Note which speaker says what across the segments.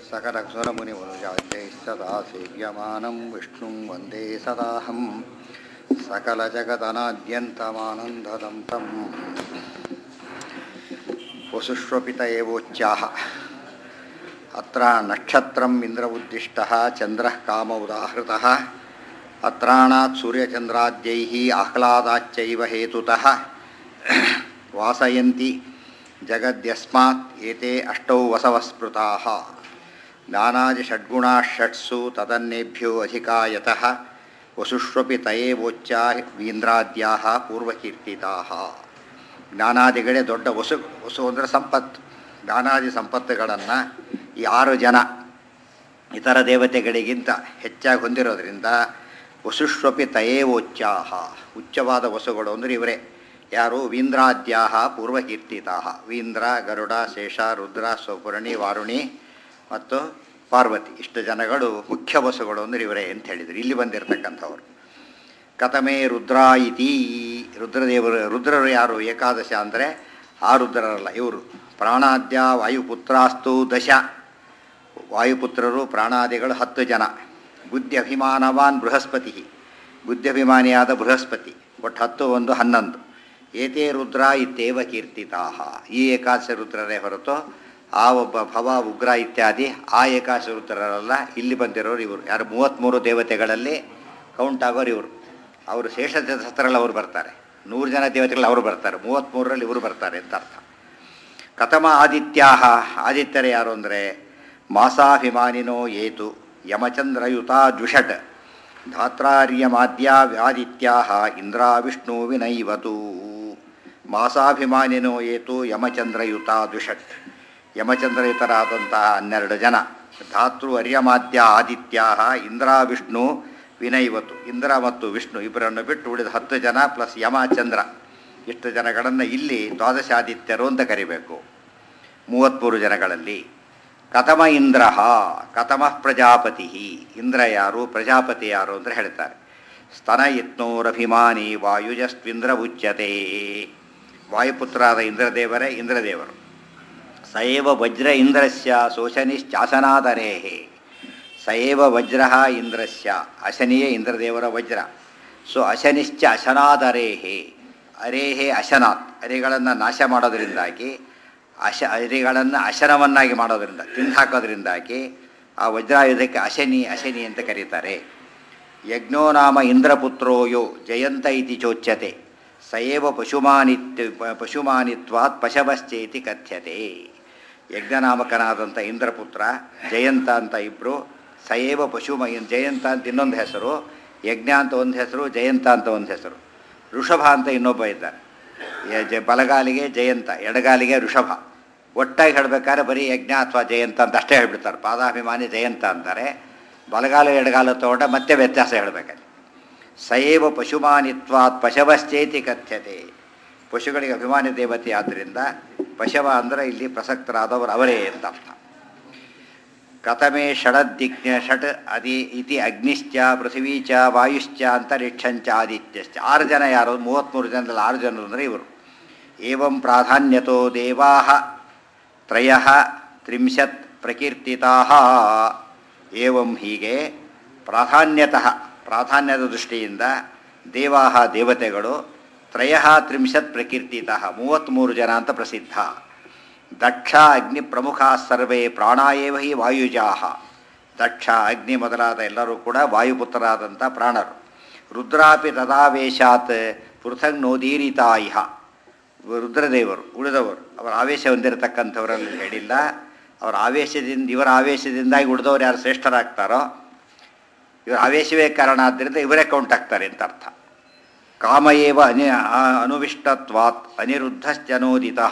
Speaker 1: सकलसुरमुनिमनुजात्यैस्तदा सेव्यमानं विष्णुं वन्दे सदाहं सकलजगदनाद्यन्तमानन्ददं तं वसुष्वपित एवोच्चाः अत्र नक्षत्रम् इन्द्र उद्दिष्टः चन्द्रः काम उदाहृतः अत्राणात् सूर्यचन्द्राद्यैः आह्लादाच्चैव हेतुतः वासयन्ति जगद्यस्मात् एते अष्टौ वसवस्मृताः ज्ञानादिषड्गुणाः षट्सु तदन्येभ्यो अधिका यतः वसुष्वपि ತಯೇವೋಚ್ಚಾ ವೀಂದ್ರಾದ್ಯಾಹ ಪೂರ್ವಕೀರ್ತಿತಾಹ ಜ್ಞಾನಾದಿಗಳೇ ದೊಡ್ಡ ವಸು ವಸು ಅಂದರೆ ಸಂಪತ್ತು ಜ್ಞಾನಾದಿ ಸಂಪತ್ತುಗಳನ್ನು ಈ ಆರು ಜನ ಇತರ ದೇವತೆಗಳಿಗಿಂತ ಹೆಚ್ಚಾಗಿ ಹೊಂದಿರೋದ್ರಿಂದ ವಸುಷ್ವಪಿ ತಯೇವೋಚ್ಚಾಹ ಉಚ್ಚವಾದ ವಸುಗಳು ಅಂದರೆ ಇವರೇ ಯಾರು ವೀಂದ್ರಾದ್ಯಾಹ ಪೂರ್ವಕೀರ್ತಿತಾಹ ವೀಂದ್ರ ಗರುಡ ಶೇಷ ರುದ್ರ ಸ್ವಪುರಣಿ ವಾರುಣಿ ಮತ್ತು ಪಾರ್ವತಿ ಇಷ್ಟು ಜನಗಳು ಮುಖ್ಯ ವಸುಗಳು ಅಂದರೆ ಇವರೇ ಅಂತ ಹೇಳಿದರು ಇಲ್ಲಿ ಬಂದಿರತಕ್ಕಂಥವ್ರು ಕಥಮೇ ರುದ್ರ ಇತಿ ರುದ್ರದೇವರು ರುದ್ರರು ಯಾರು ಏಕಾದಶ ಅಂದರೆ ಆ ರುದ್ರರಲ್ಲ ಇವರು ಪ್ರಾಣಾದ್ಯ ವಾಯುಪುತ್ರಾಸ್ತು ದಶ ವಾಯುಪುತ್ರರು ಪ್ರಾಣಾದಿಗಳು ಹತ್ತು ಜನ ಬುದ್ಧಿ ಅಭಿಮಾನವಾನ್ ಬೃಹಸ್ಪತಿ ಬುದ್ಧಿಭಿಮಾನಿಯಾದ ಬೃಹಸ್ಪತಿ ಒಟ್ಟು ಹತ್ತು ಒಂದು ಹನ್ನೊಂದು ಏತೇ ರುದ್ರ ಇತ್ತೇವ ಕೀರ್ತಿತಾಹ ಈ ಏಕಾದಶ ರುದ್ರರೇ ಹೊರತು ಆ ಒಬ್ಬ ಭವ ಉಗ್ರ ಇತ್ಯಾದಿ ಆ ಏಕಾದಶ ರುದ್ರರಲ್ಲ ಇಲ್ಲಿ ಬಂದಿರೋರು ಇವರು ಯಾರು ಮೂವತ್ತ್ಮೂರು ದೇವತೆಗಳಲ್ಲಿ ಕೌಂಟ್ ಆಗೋರು ಇವರು ಅವರು ಶೇಷ ಹತ್ರರಲ್ಲಿ ಅವರು ಬರ್ತಾರೆ ನೂರು ಜನ ದೇವತೆಗಳು ಅವರು ಬರ್ತಾರೆ ಮೂವತ್ತ್ಮೂರರಲ್ಲಿ ಇವರು ಬರ್ತಾರೆ ಅಂತ ಅರ್ಥ ಕಥಮ ಆದಿತ್ಯಾಹ ಆದಿತ್ಯರು ಯಾರು ಅಂದರೆ ಮಾಸಾಭಿಮಾನಿನೋ ಏತು ಯಮಚಂದ್ರಯುತ ದ್ವಿಷಟ್ ಧಾತ್ರಾರ್ಯಮಾದ್ಯ ವ್ಯಾದಿತ್ಯಾ ಇಂದ್ರ ವಿಷ್ಣು ವಿನೈವತು ಮಾಸಾಭಿಮಾನಿನೋ ಏತು ಯಮಚಂದ್ರಯುತ ದ್ವಿಷಟ್ ಯಮಚಂದ್ರಯುತರಾದಂತಹ ಹನ್ನೆರಡು ಜನ ಧಾತೃ ಅರ್ಯಮಾದ್ಯ ಆದಿತ್ಯ ಇಂದ್ರ ವಿಷ್ಣು ವಿನೈವತು ಇಂದ್ರ ಮತ್ತು ವಿಷ್ಣು ಇಬ್ಬರನ್ನು ಬಿಟ್ಟು ಉಳಿದ ಹತ್ತು ಜನ ಪ್ಲಸ್ ಯಮ ಚಂದ್ರ ಇಷ್ಟು ಜನಗಳನ್ನು ಇಲ್ಲಿ ದ್ವಾದಶಾದಿತ್ಯರು ಅಂತ ಕರಿಬೇಕು ಮೂವತ್ತ್ಮೂರು ಜನಗಳಲ್ಲಿ ಕಥಮ ಇಂದ್ರ ಕಥಮ ಪ್ರಜಾಪತಿ ಇಂದ್ರ ಯಾರು ಪ್ರಜಾಪತಿ ಯಾರು ಅಂತ ಹೇಳ್ತಾರೆ ಸ್ತನ ಯತ್ನೋರಭಿಮಾನಿ ವಾಯುಜಸ್ವಿಂದ್ರ ಉಚ್ಯತೆ ವಾಯುಪುತ್ರಾದ ಇಂದ್ರದೇವರೇ ಇಂದ್ರದೇವರು ಸಯೇವ ವಜ್ರ ಇಂದ್ರಸ್ಯ ಶೋಷನಿಶ್ಚಾಸನಾದರೇ ಸಯೇವ ವಜ್ರ ಇಂದ್ರಸ್ಯ ಅಶನಿಯೇ ಇಂದ್ರದೇವರ ವಜ್ರ ಸೊ ಅಶನಿಶ್ಚ ಅಶನಾದರೇಹೇ ಅರೇಹೇ ಅಶನಾತ್ ಅರೆಗಳನ್ನು ನಾಶ ಮಾಡೋದರಿಂದಾಗಿ ಅಶ ಅರಿಗಳನ್ನು ಅಶನವನ್ನಾಗಿ ಮಾಡೋದರಿಂದ ತಿಂದು ಹಾಕೋದ್ರಿಂದಾಗಿ ಆ ವಜ್ರಾಯುಧಕ್ಕೆ ಅಶನಿ ಅಶನಿ ಅಂತ ಕರೀತಾರೆ ಯಜ್ಞೋ ನಾಮ ಇಂದ್ರಪುತ್ರೋ ಯೋ ಜಯಂತ ಇತಿ ಚೋಚ್ಯತೆ ಸಯೇವ ಪಶುಮಾನಿತ್ ಪಶುಮಾನಿತ್ವಾತ್ ಪಶವಶ್ಚೇತಿ ಕಥ್ಯತೆ ಯಜ್ಞನಾಮಕನಾದಂಥ ಇಂದ್ರಪುತ್ರ ಜಯಂತ ಅಂತ ಇಬ್ಬರು ಸಯೇವ ಪಶುಮ ಜಯಂತ ಅಂತ ಇನ್ನೊಂದು ಹೆಸರು ಯಜ್ಞ ಅಂತ ಒಂದು ಹೆಸರು ಜಯಂತ ಅಂತ ಒಂದು ಹೆಸರು ಋಷಭ ಅಂತ ಇನ್ನೊಬ್ಬ ಇದ್ದಾರೆ ಜ ಬಲಗಾಲಿಗೆ ಜಯಂತ ಎಡಗಾಲಿಗೆ ಋಷಭ ಒಟ್ಟಾಗಿ ಹೇಳಬೇಕಾದ್ರೆ ಬರೀ ಯಜ್ಞ ಅಥವಾ ಜಯಂತ ಅಂತ ಅಷ್ಟೇ ಹೇಳ್ಬಿಡ್ತಾರೆ ಪಾದಾಭಿಮಾನಿ ಜಯಂತ ಅಂತಾರೆ ಬಲಗಾಲ ಎಡಗಾಲ ತಗೊಂಡ ಮತ್ತೆ ವ್ಯತ್ಯಾಸ ಹೇಳಬೇಕಲ್ಲಿ ಸಯೇವ ಪಶುಮಾನಿತ್ವಾತ್ ಪಶವಶ್ಚೇತಿ ಕಥ್ಯತೆ ಪಶುಗಳಿಗೆ ಅಭಿಮಾನಿ ದೇವತೆ ಆದ್ದರಿಂದ ಪಶವ ಅಂದರೆ ಇಲ್ಲಿ ಪ್ರಸಕ್ತರಾದವರು ಅವರೇ ಅಂತ ಅರ್ಥ ಕಥಮೇ ಷಡದ್ದಿಜ್ಞ ಷಟ್ ಅದಿ ಇತಿ ಅಗ್ನಿಶ್ಚ ಪೃಥ್ವೀ ಚ ವಾಯುಶ್ಚ ಅಂತರಿಕ್ಷಂಚ ಆದಿತ್ಯಶ್ಚ ಆರು ಜನ ಯಾರು ಮೂವತ್ತ್ಮೂರು ಜನದಲ್ಲಿ ಆರು ಜನರು ಅಂದರೆ ಇವರು ಏವಂ ಪ್ರಾಧಾನ್ಯತೋ ದೇವಾ ತ್ರಯ ತ್ರಿಂಶತ್ ಪ್ರಕೀರ್ತಿತಾ ಏವಂ ಹೀಗೆ ಪ್ರಾಧಾನ್ಯತಃ ಪ್ರಾಧಾನ್ಯದ ದೃಷ್ಟಿಯಿಂದ ದೇವಾ ದೇವತೆಗಳು ತ್ರಯ ತ್ರಿಂಶತ್ ಪ್ರಕೀರ್ತಿತಃ ಮೂವತ್ತ್ಮೂರು ಜನ ಅಂತ ಪ್ರಸಿದ್ಧ ದಕ್ಷ ಅಗ್ನಿ ಪ್ರಮುಖ ಸರ್ವೇ ಪ್ರಾಣಾಯೇವ ಹಿ ವಾಯುಜಾಹ ದಕ್ಷ ಅಗ್ನಿ ಮೊದಲಾದ ಎಲ್ಲರೂ ಕೂಡ ವಾಯುಪುತ್ರರಾದಂಥ ಪ್ರಾಣರು ರುದ್ರಾಪಿ ತದಾವೇಶಾತ್ ಪೃಥಂಗ್ ನೋದೀರಿತಾ ಇಹ ರುದ್ರದೇವರು ಉಳಿದವರು ಅವರ ಆವೇಶ ಹೊಂದಿರತಕ್ಕಂಥವರಲ್ಲಿ ಹೇಳಿಲ್ಲ ಅವರ ಆವೇಶದಿಂದ ಇವರ ಆವೇಶದಿಂದಾಗಿ ಉಳಿದವರು ಯಾರು ಶ್ರೇಷ್ಠರಾಗ್ತಾರೋ ಇವರ ಆವೇಶವೇ ಕಾರಣ ಆದ್ದರಿಂದ ಇವರೇ ಕೌಂಟ್ ಆಗ್ತಾರೆ ಅಂತ ಅರ್ಥ ಕಾಮಯೇವ ಅನಿ ಅನುವಿಷ್ಟತ್ವಾತ್ ಅನಿರುದ್ಧಶ್ಚನೋದಿತ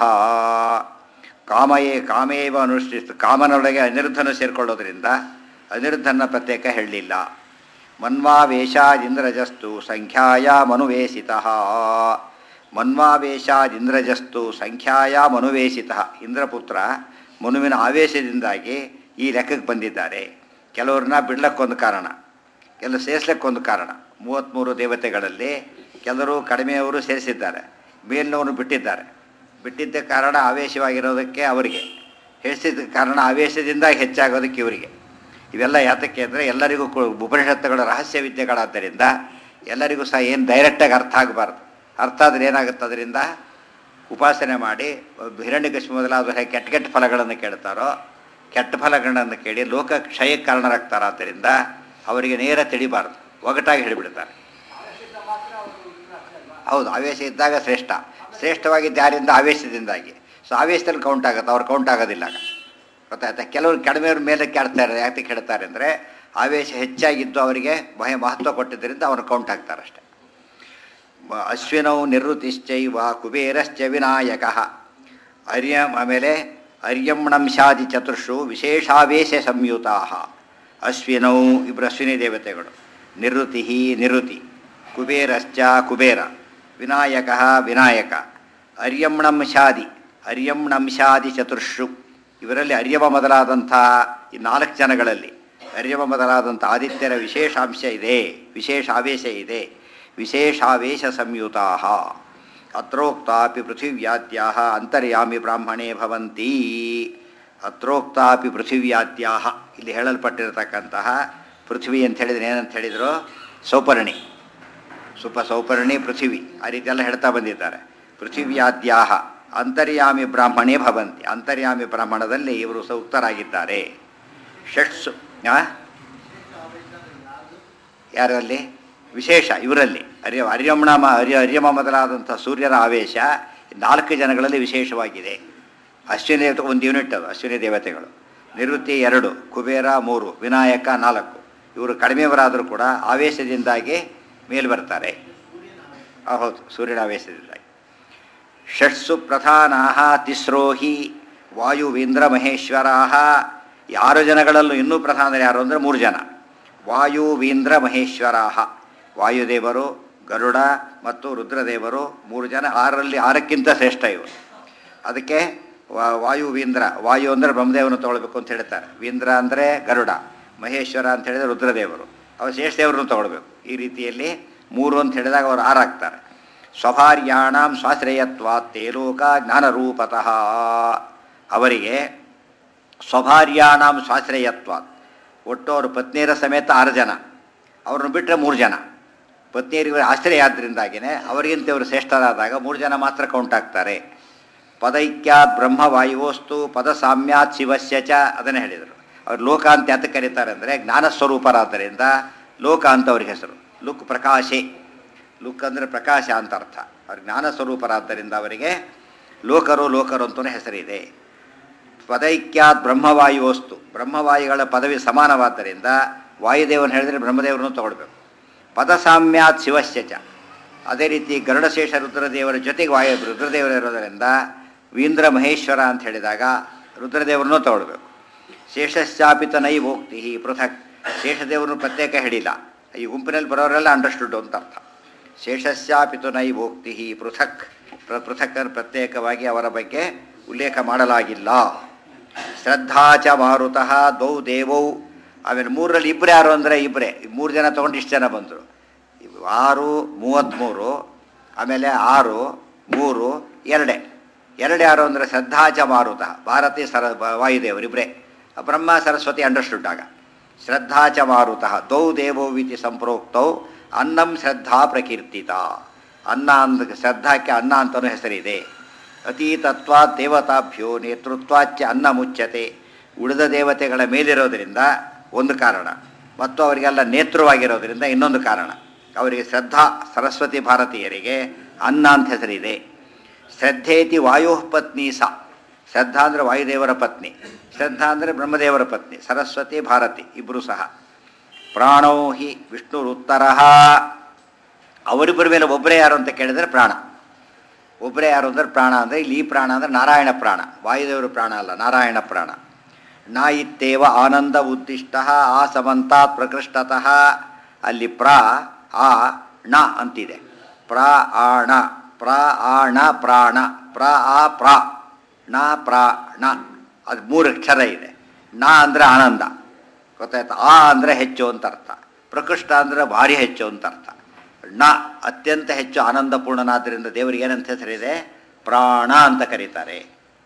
Speaker 1: ಕಾಮಯೇ ಕಾಮೇವ ಅನುಷ್ಠಿತ ಕಾಮನೊಳಗೆ ಅನಿರುದ್ಧನು ಸೇರಿಕೊಳ್ಳೋದ್ರಿಂದ ಅನಿರುದ್ಧನ ಪ್ರತ್ಯೇಕ ಹೇಳಲಿಲ್ಲ ಮನ್ವಾವೇಶಾದಿಂದ್ರಜಸ್ತು ಸಂಖ್ಯಾಯ ಮನುವೇಶಿತ ಮನ್ವಾವೇಶಾದಿಂದ್ರಜಸ್ತು ಸಂಖ್ಯಾಯ ಮನುವೇಶಿತ ಇಂದ್ರಪುತ್ರ ಮನುವಿನ ಆವೇಶದಿಂದಾಗಿ ಈ ಲೆಕ್ಕಕ್ಕೆ ಬಂದಿದ್ದಾರೆ ಕೆಲವ್ರನ್ನ ಬಿಡ್ಲಕ್ಕೊಂದು ಕಾರಣ ಕೆಲವು ಸೇರಿಸ್ಲಿಕ್ಕೊಂದು ಕಾರಣ ಮೂವತ್ತ್ಮೂರು ದೇವತೆಗಳಲ್ಲಿ ಕೆಲವರು ಕಡಿಮೆಯವರು ಸೇರಿಸಿದ್ದಾರೆ ಮೇಲಿನವರು ಬಿಟ್ಟಿದ್ದಾರೆ ಬಿಟ್ಟಿದ್ದ ಕಾರಣ ಆವೇಶವಾಗಿರೋದಕ್ಕೆ ಅವರಿಗೆ ಹೆಚ್ಚಿದ ಕಾರಣ ಆವೇಶದಿಂದ ಹೆಚ್ಚಾಗೋದಕ್ಕೆ ಇವರಿಗೆ ಇವೆಲ್ಲ ಯಾತಕ್ಕೆ ಅಂದರೆ ಎಲ್ಲರಿಗೂ ಕು- ಉಪನಿಷತ್ತುಗಳ ರಹಸ್ಯ ವಿದ್ಯೆಗಳಾದ್ದರಿಂದ ಎಲ್ಲರಿಗೂ ಸಹ ಏನು ಡೈರೆಕ್ಟಾಗಿ ಅರ್ಥ ಆಗಬಾರ್ದು ಅರ್ಥ ಆದರೆ ಏನಾಗುತ್ತೆ ಅದರಿಂದ ಉಪಾಸನೆ ಮಾಡಿ ಹಿರಣ್ಯಕಶಿ ಮೊದಲಾದ ಹೇಗೆ ಕೆಟ್ಟ ಕೆಟ್ಟ ಫಲಗಳನ್ನು ಕೇಳ್ತಾರೋ ಕೆಟ್ಟ ಫಲಗಳನ್ನು ಕೇಳಿ ಲೋಕ ಕ್ಷಯಕ್ಕೆ ಕಾರಣರಾಗ್ತಾರೆ ಆದ್ದರಿಂದ ಅವರಿಗೆ ನೇರ ತಿಳಿಬಾರ್ದು ಒಗಟಾಗಿ ಹೇಳಿಬಿಡ್ತಾರೆ ಹೌದು ಆವೇಶ ಇದ್ದಾಗ ಶ್ರೇಷ್ಠ ಶ್ರೇಷ್ಠವಾಗಿದ್ದು ಯಾರಿಂದ ಆವೇಶದಿಂದಾಗಿ ಸೊ ಆವೇಶದಲ್ಲಿ ಕೌಂಟ್ ಆಗುತ್ತೆ ಅವ್ರು ಕೌಂಟ್ ಆಗೋದಿಲ್ಲ ಆಗ. ಗೊತ್ತಾಯ್ತಾ ಕೆಲವರು ಕಡಿಮೆಯವ್ರ ಮೇಲೆ ಕೆಡ್ತಾರೆ ಯಾಕೆ ಕೆಡ್ತಾರೆ ಅಂದರೆ ಆವೇಶ ಹೆಚ್ಚಾಗಿದ್ದು ಅವರಿಗೆ ಭಯ ಮಹತ್ವ ಕೊಟ್ಟಿದ್ದರಿಂದ ಅವ್ರು ಕೌಂಟ್ ಆಗ್ತಾರೆ ಅಷ್ಟೆ ಮ- ಅಶ್ವಿನೌ ನಿವೃತ್ತಿಶ್ಚೈವ ಕುಬೇರಶ್ಚ ವಿನಾಯಕ ಅರ್ಯ ಆಮೇಲೆ ಅರ್ಯಮ್ಣಂಶಾದಿ ಚತುರ್ಷು ವಿಶೇಷಾವೇಶ ಸಂಯುತಾ ಅಶ್ವಿನೌ ಇಬ್ಬರು ಅಶ್ವಿನಿ ದೇವತೆಗಳು ನಿವೃತ್ತಿ ನಿವೃತ್ತಿ ಕುಬೇರಶ್ಚ ಕುಬೇರ ವಿನಾಯಕ ವಿನಾಯಕ ಅರ್ಯಮ್ಣಂಶಾದಿ ಅರ್ಯಮ್ಣಂಶಾದಿ ಚತುರ್ಷು ಇವರಲ್ಲಿ ಅರ್ಯಮ ಮೊದಲಾದಂಥ ಈ ನಾಲ್ಕು ಜನಗಳಲ್ಲಿ ಅರ್ಯಮ ಮೊದಲಾದಂಥ ಆದಿತ್ಯರ ವಿಶೇಷಾಂಶ ಇದೆ ವಿಶೇಷ ಆವೇಶ ಇದೆ ವಿಶೇಷಾವೇಶ ಸಂಯುತಾ ಅತ್ರೋಕ್ತಾಪಿ ಪೃಥಿವ್ಯಾದ್ಯಾ ಅಂತರ್ಯಾಮಿ ಬ್ರಾಹ್ಮಣೇ ಭವಂತಿ ಅತ್ರೋಕ್ತಾಪಿ ಪೃಥಿವ್ಯಾದ್ಯಾ ಇಲ್ಲಿ ಹೇಳಲ್ಪಟ್ಟಿರತಕ್ಕಂತಹ ಪೃಥ್ವಿ ಅಂತ ಹೇಳಿದ್ರೆ ಏನಂತ ಹೇಳಿದರು ಸೌಪರ್ಣಿ ಸುಪ ಸೌಪರ್ಣಿ ಪೃಥಿವಿ ಆ ರೀತಿ ಎಲ್ಲ ಹೇಳ್ತಾ ಬಂದಿದ್ದಾರೆ ಪೃಥಿವ್ಯಾದ್ಯಾ ಅಂತರ್ಯಾಮಿ ಬ್ರಾಹ್ಮಣೇ ಭವಂತಿ ಅಂತರ್ಯಾಮಿ ಬ್ರಾಹ್ಮಣದಲ್ಲಿ ಇವರು ಸೂಕ್ತರಾಗಿದ್ದಾರೆ ಷಟ್ಸು ಆ? ಯಾರಲ್ಲಿ ವಿಶೇಷ ಇವರಲ್ಲಿ ಅರ್ಯ ಅರ್ಯಮಣ ಅರ್ಯ ಅರ್ಯಮ ಮೊದಲಾದಂಥ ಸೂರ್ಯನ ಆವೇಶ ನಾಲ್ಕು ಜನಗಳಲ್ಲಿ ವಿಶೇಷವಾಗಿದೆ ಅಶ್ವಿನಿ ದೇವತೆ ಒಂದು ಯೂನಿಟ್ ಅದು ಅಶ್ವಿನಿ ದೇವತೆಗಳು ನಿವೃತ್ತಿ ಎರಡು ಕುಬೇರ ಮೂರು ವಿನಾಯಕ ನಾಲ್ಕು ಇವರು ಕಡಿಮೆಯವರಾದರೂ ಕೂಡ ಆವೇಶದಿಂದಾಗಿ ಮೇಲೆ ಬರ್ತಾರೆ ಆ, ಹೌದು ಸೂರ್ಯನ ಆವೇಶದಿಂದಾಗಿ ಷಟ್ಸು ಪ್ರಧಾನಾ ತಿಸ್ರೋ ಹಿ ವಾಯುವೀಂದ್ರ ಮಹೇಶ್ವರಾ ಈ ಆರು ಜನಗಳಲ್ಲೂ ಇನ್ನೂ ಪ್ರಧಾನರು ಯಾರು ಅಂದರೆ ಮೂರು ಜನ ವಾಯುವೀಂದ್ರ ಮಹೇಶ್ವರಾ ವಾಯುದೇವರು ಗರುಡ ಮತ್ತು ರುದ್ರದೇವರು ಮೂರು ಜನ ಆರರಲ್ಲಿ ಆರಕ್ಕಿಂತ ಶ್ರೇಷ್ಠ ಇವರು ಅದಕ್ಕೆ ವಾ- ವಾಯುವೀಂದ್ರ ವಾಯು ಅಂದರೆ ಬ್ರಹ್ಮದೇವನು ತಗೊಳ್ಬೇಕು ಅಂತ ಹೇಳ್ತಾರೆ ವೀಂದ್ರ ಅಂದರೆ ಗರುಡ ಮಹೇಶ್ವರ ಅಂತ ಹೇಳಿದರೆ ರುದ್ರದೇವರು ಅವರು ಶೇಷದೇವರನ್ನು ತಗೊಳ್ಬೇಕು ಈ ರೀತಿಯಲ್ಲಿ ಮೂರು ಅಂತ ಹೇಳಿದಾಗ ಅವರು ಆರಾಗ್ತಾರೆ ಸ್ವಭಾರ್ಯಾಣಂ ಸ್ವಾಶ್ರಯತ್ವಾತ್ತೇ ಲೋಕ ಜ್ಞಾನರೂಪತಃ ಅವರಿಗೆ ಸ್ವಭಾರ್ಯಾಣಂ ಸ್ವಾಶ್ರಯತ್ವಾತ್ ಒಟ್ಟು ಅವರು ಪತ್ನಿಯರ ಸಮೇತ ಆರು ಜನ ಅವ್ರನ್ನ ಬಿಟ್ಟರೆ ಮೂರು ಜನ ಪತ್ನಿಯರಿಗೆ ಆಶ್ರಯ ಆದ್ದರಿಂದಾಗಿಯೇ ಅವರಿಗಿಂತ ಇವರು ಶ್ರೇಷ್ಠರಾದಾಗ ಮೂರು ಜನ ಮಾತ್ರ ಕೌಂಟ್ ಆಗ್ತಾರೆ ಪದೈಕ್ಯಾತ್ ಬ್ರಹ್ಮವಾಯುವೋಸ್ತು ಪದ ಸಾಮ್ಯಾತ್ ಶಿವಸ್ಯ ಚ ಅದನ್ನೇ ಹೇಳಿದರು ಅವ್ರು ಲೋಕ ಅಂತ ಯಾತಕ್ಕೆ ಕರೀತಾರೆ ಅಂದರೆ ಜ್ಞಾನ ಸ್ವರೂಪರಾದ್ದರಿಂದ ಲೋಕ ಅಂತ ಅವ್ರಿಗೆ ಹೆಸರು ಲುಕ್ ಪ್ರಕಾಶೆ ಲುಕ್ ಅಂದರೆ ಪ್ರಕಾಶ ಅಂತ ಅರ್ಥ ಅವ್ರ ಜ್ಞಾನ ಸ್ವರೂಪರಾದ್ದರಿಂದ ಅವರಿಗೆ ಲೋಕರು ಲೋಕರು ಅಂತಲೇ ಹೆಸರಿದೆ ಪದೈಕ್ಯಾತ್ ಬ್ರಹ್ಮವಾಯುವಸ್ತು ಬ್ರಹ್ಮವಾಯುಗಳ ಪದವಿ ಸಮಾನವಾದ್ದರಿಂದ ವಾಯುದೇವನ ಹೇಳಿದರೆ ಬ್ರಹ್ಮದೇವರನ್ನು ತಗೊಳ್ಬೇಕು ಪದಸಾಮ್ಯಾತ್ ಶಿವಸ್ಯ ಚ ಅದೇ ರೀತಿ ಗರುಡಶೇಷ ರುದ್ರದೇವರ ಜೊತೆಗೆ ವಾಯು ರುದ್ರದೇವರು ಇರೋದರಿಂದ ವೀಂದ್ರ ಮಹೇಶ್ವರ ಅಂತ ಹೇಳಿದಾಗ ರುದ್ರದೇವರನ್ನು ತಗೊಳ್ಬೇಕು ಶೇಷಶ್ಚಾಪಿತ ನೈವೋಕ್ತಿ ಪೃಥಕ್ ಶೇಷದೇವರನ್ನು ಪ್ರತ್ಯೇಕ ಹೇಳಿಲ್ಲ ಈ ಗುಂಪಿನಲ್ಲಿ ಬರೋರೆಲ್ಲ ಅಂಡರ್ಸ್ಟುಡ್ ಅಂತ ಅರ್ಥ ಶೇಷಶ್ಚಾಪಿತು ನೈವೋಕ್ತಿ ಪೃಥಕ್ ಪ್ರ ಪೃಥಕ್ ಅಂದ್ರೆ ಪ್ರತ್ಯೇಕವಾಗಿ ಅವರ ಬಗ್ಗೆ ಉಲ್ಲೇಖ ಮಾಡಲಾಗಿಲ್ಲ ಶ್ರದ್ಧಾ ಚ ಮಾರುತಃ ದ್ವೌ ದೇವೌ ಆಮೇಲೆ ಮೂರರಲ್ಲಿ ಇಬ್ಬರು ಯಾರು ಅಂದರೆ ಇಬ್ಬರೇ ಮೂರು ಜನ ತೊಗೊಂಡು ಇಷ್ಟು ಜನ ಬಂದರು ಆರು ಮೂವತ್ತ್ಮೂರು ಆಮೇಲೆ ಆರು ಮೂರು ಎರಡೇ ಎರಡು ಯಾರು ಅಂದರೆ ಶ್ರದ್ಧಾ ಚ ಮಾರುತ ಭಾರತಿ ಸರ ಬ- ವಾಯುದೇವರು ಇಬ್ಬರೇ ಬ್ರಹ್ಮ ಸರಸ್ವತಿ ಅಂಡರ್ಸ್ಟುಡ್ ಆಗ ಶ್ರದ್ಧಾ ಚ ಮಾರುತಃ ದ್ವೌ ದೇವೋವಿತಿ ಸಂಪ್ರೋಕ್ತೌ ಅನ್ನಂ ಶ್ರದ್ಧಾ ಪ್ರಕೀರ್ತಿತ ಅನ್ನ ಅಂದ ಶ್ರದ್ಧಾಕ್ಕೆ ಅನ್ನ ಅಂತಲೂ ಹೆಸರಿದೆ ಅತೀತತ್ವ ದೇವತಾಭ್ಯೋ ನೇತೃತ್ವಾಚ್ಯ ಅನ್ನ ಮುಚ್ಚತೆ ಉಳಿದ ದೇವತೆಗಳ ಮೇಲಿರೋದರಿಂದ ಒಂದು ಕಾರಣ ಮತ್ತು ಅವರಿಗೆಲ್ಲ ನೇತೃವಾಗಿರೋದರಿಂದ ಇನ್ನೊಂದು ಕಾರಣ ಅವರಿಗೆ ಶ್ರದ್ಧಾ ಸರಸ್ವತಿ ಭಾರತೀಯರಿಗೆ ಅನ್ನ ಅಂತ ಹೆಸರಿದೆ ಶ್ರದ್ಧೇತಿ ವಾಯು ಪತ್ನಿ ಸ ಶ್ರದ್ಧಾ ಅಂದರೆ ವಾಯುದೇವರ ಪತ್ನಿ ಶ್ರದ್ಧಾ ಅಂದರೆ ಬ್ರಹ್ಮದೇವರ ಪತ್ನಿ ಸರಸ್ವತಿ ಭಾರತಿ ಇಬ್ಬರು ಸಹ ಪ್ರಾಣೋ ಹಿ ವಿಷ್ಣುರುತ್ತರ ಅವರಿಬ್ಬರ ಮೇಲೆ ಒಬ್ಬರೇ ಯಾರು ಅಂತ ಕೇಳಿದರೆ ಪ್ರಾಣ ಒಬ್ಬರೇ ಯಾರು ಅಂದರೆ ಪ್ರಾಣ ಅಂದರೆ ಇಲ್ಲಿ ಈ ಪ್ರಾಣ ಅಂದರೆ ನಾರಾಯಣ ಪ್ರಾಣ ವಾಯುದೇವರು ಪ್ರಾಣ ಅಲ್ಲ ನಾರಾಯಣ ಪ್ರಾಣ ನಾ ಇತ್ತೇವ ಆನಂದ ಉದ್ದಿಷ್ಟ ಆ ಸಮಂತಾತ್ ಪ್ರಕೃಷ್ಟತಃ ಅಲ್ಲಿ ಪ್ರ ಆ ಣ ಅಂತಿದೆ ಪ್ರ ಆ ಣ ಪ್ರ ಆ ಣ ಪ್ರಾಣ ಪ್ರ ಆ ಪ್ರ ಣ ಪ್ರ ಣ ಅದು ಮೂರು ಅಕ್ಷರ ಇದೆ ನ ಅಂದರೆ ಆನಂದ ಗೊತ್ತಾಯ್ತಾ ಆ ಅಂದರೆ ಹೆಚ್ಚು ಅಂತ ಅರ್ಥ ಪ್ರಕೃಷ್ಟ ಅಂದರೆ ಭಾರಿ ಹೆಚ್ಚು ಅಂತ ಅರ್ಥ ಣ ಅತ್ಯಂತ ಹೆಚ್ಚು ಆನಂದಪೂರ್ಣನಾದ್ದರಿಂದ ದೇವರಿಗೆ ಏನಂತ ಹೆಸರಿದೆ ಪ್ರಾಣ ಅಂತ ಕರೀತಾರೆ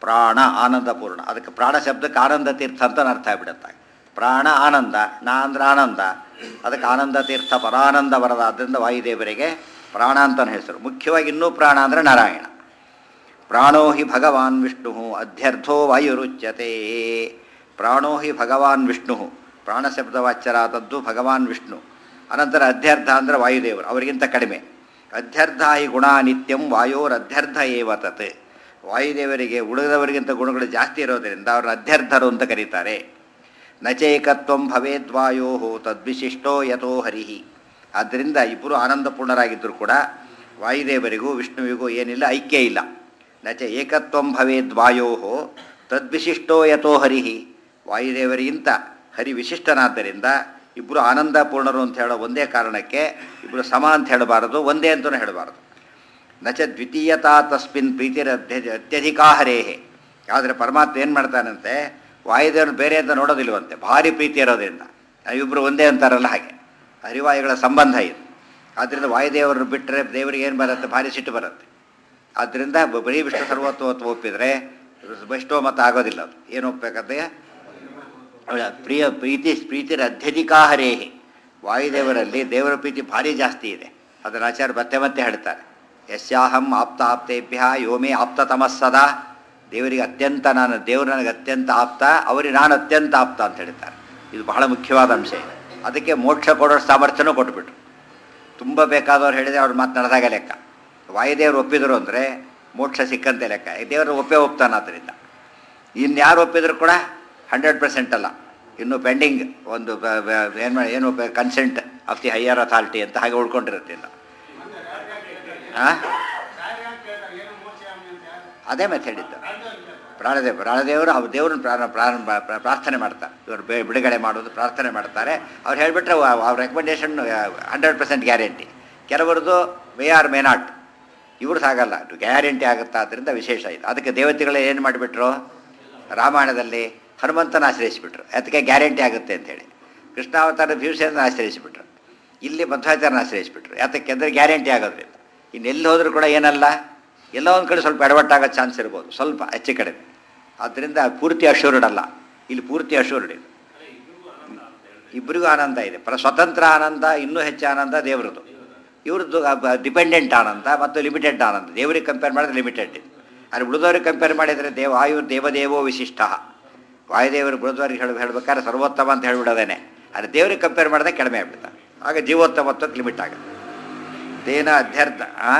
Speaker 1: ಪ್ರಾಣ ಆನಂದಪೂರ್ಣ ಅದಕ್ಕೆ ಪ್ರಾಣ ಶಬ್ದಕ್ಕೆ ಆನಂದ ತೀರ್ಥ ಅಂತ ಅರ್ಥ ಆಗ್ಬಿಡುತ್ತೆ ಪ್ರಾಣ ಆನಂದ ನಾ ಅಂದ್ರೆ ಆನಂದ ಅದಕ್ಕೆ ಆನಂದ ತೀರ್ಥ ಪರಾನಂದ ವರದ ಆದ್ದರಿಂದ ವಾಯುದೇವರಿಗೆ ಪ್ರಾಣ ಅಂತಲೇ ಹೆಸರು ಮುಖ್ಯವಾಗಿ ಇನ್ನೂ ಪ್ರಾಣ ಅಂದರೆ ನಾರಾಯಣ ಪ್ರಾಣೋ ಹಿ ಭಗವಾನ್ ವಿಷ್ಣು ಅಧ್ಯರ್ಥೋ ವಾಯುರುಚ್ಯತೆ ಪ್ರಾಣೋ ಹಿ ಭಗವಾನ್ ವಿಷ್ಣು ಪ್ರಾಣ ಶಬ್ದವಾಚ್ಯರಾದದ್ದು ಭಗವಾನ್ ವಿಷ್ಣು ಅನಂತರ ಅಧ್ಯರ್ಥ ಅಂದರೆ ವಾಯುದೇವರು ಅವರಿಗಿಂತ ಕಡಿಮೆ ಅಧ್ಯರ್ಥ ಹಿ ಗುಣ ನಿತ್ಯಂ ವಾಯೋರಧ್ಯರ್ಥ ಏವ ತತ್ ವಾಯುದೇವರಿಗೆ ಉಳಿದವರಿಗಿಂತ ಗುಣಗಳು ಜಾಸ್ತಿ ಇರೋದರಿಂದ ಅವ್ರನ್ನ ಅಧ್ಯರ್ಥರು ಅಂತ ಕರೀತಾರೆ ನಚೇಕತ್ವಂ ಭವೇದ್ವಾಯೋ ತದ್ವಿಶಿಷ್ಟೋ ಯಥೋ ಹರಿಹಿ ಆದ್ದರಿಂದ ಇಬ್ಬರು ಆನಂದಪೂರ್ಣರಾಗಿದ್ದರೂ ಕೂಡ ವಾಯುದೇವರಿಗೂ ವಿಷ್ಣುವಿಗೂ ಏನಿಲ್ಲ ಐಕ್ಯ ಇಲ್ಲ ನಚ ಏಕತ್ವಂ ಭವೇದ್ವಾಯೋ ತದ್ವಿಶಿಷ್ಟೋ ಯಥೋ ಹರಿಹಿ ವಾಯುದೇವರಿಗಿಂತ ಹರಿ ವಿಶಿಷ್ಟನಾದ್ದರಿಂದ ಇಬ್ಬರು ಆನಂದಪೂರ್ಣರು ಅಂತ ಹೇಳೋ ಒಂದೇ ಕಾರಣಕ್ಕೆ ಇಬ್ಬರು ಸಮ ಅಂತ ಹೇಳಬಾರದು ಒಂದೇ ಅಂತಲೂ ಹೇಳಬಾರದು ನಚ ದ್ವಿತೀಯತಾ ತಸ್ಮಿನ್ ಪ್ರೀತಿರ ಅತ್ಯಧಿಕಾ ಹರೇಹೆ ಆದರೆ ಪರಮಾತ್ಮ ಏನು ಮಾಡ್ತಾನಂತೆ ವಾಯುದೇವ್ರನ್ನ ಬೇರೆ ಅಂತ ನೋಡೋದಿಲ್ವಂತೆ ಭಾರಿ ಪ್ರೀತಿ ಇರೋದ್ರಿಂದ ಇಬ್ಬರು ಒಂದೇ ಅಂತಾರಲ್ಲ ಹಾಗೆ ಹರಿವಾಯುಗಳ ಸಂಬಂಧ ಇದು ಆದ್ದರಿಂದ ವಾಯುದೇವರನ್ನು ಬಿಟ್ಟರೆ ದೇವರಿಗೆ ಏನು ಬರುತ್ತೆ ಭಾರಿ ಸಿಟ್ಟು ಬರುತ್ತೆ ಆದ್ದರಿಂದ ಬ- ಬರೀ ವಿಷ್ಣು ಸರ್ವತ್ವತ್ವ ಒಪ್ಪಿದರೆ ವೈಷ್ಣವ ಮತ ಆಗೋದಿಲ್ಲ ಅದು ಏನು ಒಪ್ಪಬೇಕಂದ್ರೆ ಅವಳ ಪ್ರಿಯ ಪ್ರೀತಿ ಪ್ರೀತಿರ ಅತ್ಯಧಿಕಾ ಹರೇಹಿ ವಾಯುದೇವರಲ್ಲಿ ದೇವರ ಪ್ರೀತಿ ಭಾರಿ ಜಾಸ್ತಿ ಇದೆ ಅದನ್ನು ಆಚಾರ್ಯ ಮತ್ತೆ ಮತ್ತೆ ಹೇಳ್ತಾರೆ ಯಸ್ಯಾಹಂ ಆಪ್ತ ಆಪ್ತೇಭ್ಯ ಯೋಮೇ ಆಪ್ತತಮಸ್ಸದಾ ದೇವರಿಗೆ ಅತ್ಯಂತ ನಾನು ದೇವರು ನನಗೆ ಅತ್ಯಂತ ಆಪ್ತ ಅವರಿಗೆ ನಾನು ಅತ್ಯಂತ ಆಪ್ತ ಅಂತ ಹೇಳ್ತಾರೆ ಇದು ಬಹಳ ಮುಖ್ಯವಾದ ಅಂಶ ಇದೆ ಅದಕ್ಕೆ ಮೋಕ್ಷ ಕೊಡೋ ಸಾಮರ್ಥ್ಯನೂ ಕೊಟ್ಬಿಟ್ರು ತುಂಬ ಬೇಕಾದವ್ರು ಹೇಳಿದರೆ ಅವ್ರು ಮಾತನಾಡಿದಾಗ ಲೆಕ್ಕ ವಾಯುದೇವರು ಒಪ್ಪಿದರು ಅಂದರೆ ಮೋಕ್ಷ ಸಿಕ್ಕಂತೆ ಲೆಕ್ಕ ದೇವರು ಒಪ್ಪೇ ಒಪ್ತಾನೆ ಆದ್ದರಿಂದ ಇನ್ಯಾರು ಒಪ್ಪಿದ್ರು ಕೂಡ ಹಂಡ್ರೆಡ್ ಪರ್ಸೆಂಟ್ ಅಲ್ಲ ಇನ್ನು ಪೆಂಡಿಂಗ್ ಒಂದು ಏನು ಮಾಡಿ ಏನು consent of the higher authority ಅಂತ ಹಾಗೆ ಉಳ್ಕೊಂಡಿರುತ್ತೆ ಇನ್ನು ಹಾಂ ಅದೇ ಮತ್ತೆ ಹೇಳಿದ್ದು ಪ್ರಾಣದೇವ ಪ್ರಾಣದೇವರು ಅವ್ರ ದೇವ್ರನ್ನ ಪ್ರಾಣ ಪ್ರಾಣ ಪ್ರಾ- ಪ್ರಾರ್ಥನೆ ಮಾಡ್ತಾರೆ ಇವರು ಬೆ- ಬಿಡುಗಡೆ ಮಾಡೋದು ಪ್ರಾರ್ಥನೆ ಮಾಡ್ತಾರೆ ಅವ್ರು ಹೇಳಿಬಿಟ್ರೆ ಅವ್ರ ರೆಕಮೆಂಡೇಶನ್ ಹಂಡ್ರೆಡ್ ಪರ್ಸೆಂಟ್ ಗ್ಯಾರಂಟಿ ಕೆಲವರದು ಮೇ ಆರ್ ಮೇ ನಾಟ್ ಇವ್ರದ್ದು ಹಾಗಲ್ಲ ಗ್ಯಾರಂಟಿ ಆಗುತ್ತಾ ಅದರಿಂದ ವಿಶೇಷ ಇದು ಅದಕ್ಕೆ ದೇವತೆಗಳೇ ಏನು ಮಾಡಿಬಿಟ್ರು ರಾಮಾಯಣದಲ್ಲಿ ಹನುಮಂತನ ಆಶ್ರಯಿಸಿಬಿಟ್ರು ಅದಕ್ಕೆ ಗ್ಯಾರಂಟಿ ಆಗುತ್ತೆ ಅಂತೇಳಿ ಕೃಷ್ಣಾವತಾರ ಭೀಮಸೇನ ಆಶ್ರಯಿಸಿಬಿಟ್ರು ಇಲ್ಲಿ ಮಧ್ವಾಚಾರನ ಆಶ್ರಯಿಸಿಬಿಟ್ರು ಯಾತಕ್ಕೆ ಅಂದರೆ ಗ್ಯಾರಂಟಿ ಆಗೋದ್ರಿಂದ ಇನ್ನೆಲ್ಲಿ ಹೋದರೂ ಕೂಡ ಏನಲ್ಲ ಎಲ್ಲೋ ಒಂದು ಕಡೆ ಸ್ವಲ್ಪ ಎಡವಟ್ಟಾಗೋ ಚಾನ್ಸ್ ಇರ್ಬೋದು ಸ್ವಲ್ಪ ಹೆಚ್ಚು ಕಡಿಮೆ ಆದ್ದರಿಂದ ಪೂರ್ತಿ ಅಶ್ಯೂರ್ಡ್ ಅಲ್ಲ ಇಲ್ಲಿ ಪೂರ್ತಿ ಅಶ್ಯೂರ್ಡ್ ಇದೆ ಇಬ್ಬರಿಗೂ ಆನಂದ ಇದೆ ಪ್ರ ಸ್ವತಂತ್ರ ಆನಂದ ಇನ್ನೂ ಹೆಚ್ಚು ಆನಂದ ದೇವ್ರದ್ದು ಇವ್ರದ್ದು ಡಿಪೆಂಡೆಂಟ್ ಆನಂದ ಮತ್ತು ಲಿಮಿಟೆಡ್ ಆನಂದ ದೇವರಿಗೆ ಕಂಪೇರ್ ಮಾಡಿದ್ರೆ ಲಿಮಿಟೆಡ್ ಇದೆ ಆದರೆ ಉಳಿದವ್ರಿಗೆ ಕಂಪೇರ್ ಮಾಡಿದರೆ ದೇವ ಆಯು ದೇವದೇವೋ ವಿಶಿಷ್ಟ ವಾಯುದೇವರು ಉಳಿದವ್ರಿಗೆ ಹೇಳ ಹೇಳ್ಬೇಕಾದ್ರೆ ಸರ್ವೋತ್ತಮ ಅಂತ ಹೇಳ್ಬಿಡೋದೇನೆ ಆದರೆ ದೇವ್ರಿಗೆ ಕಂಪೇರ್ ಮಾಡಿದ್ರೆ ಕಡಿಮೆ ಆಗ್ಬಿಡ್ತಾರೆ ಆಗ ಜೀವೋತ್ತಮತ್ವಕ್ಕೆ ಲಿಮಿಟ್ ಆಗುತ್ತೆ ದೇನ ಅಧ್ಯರ್ಥ ಆ?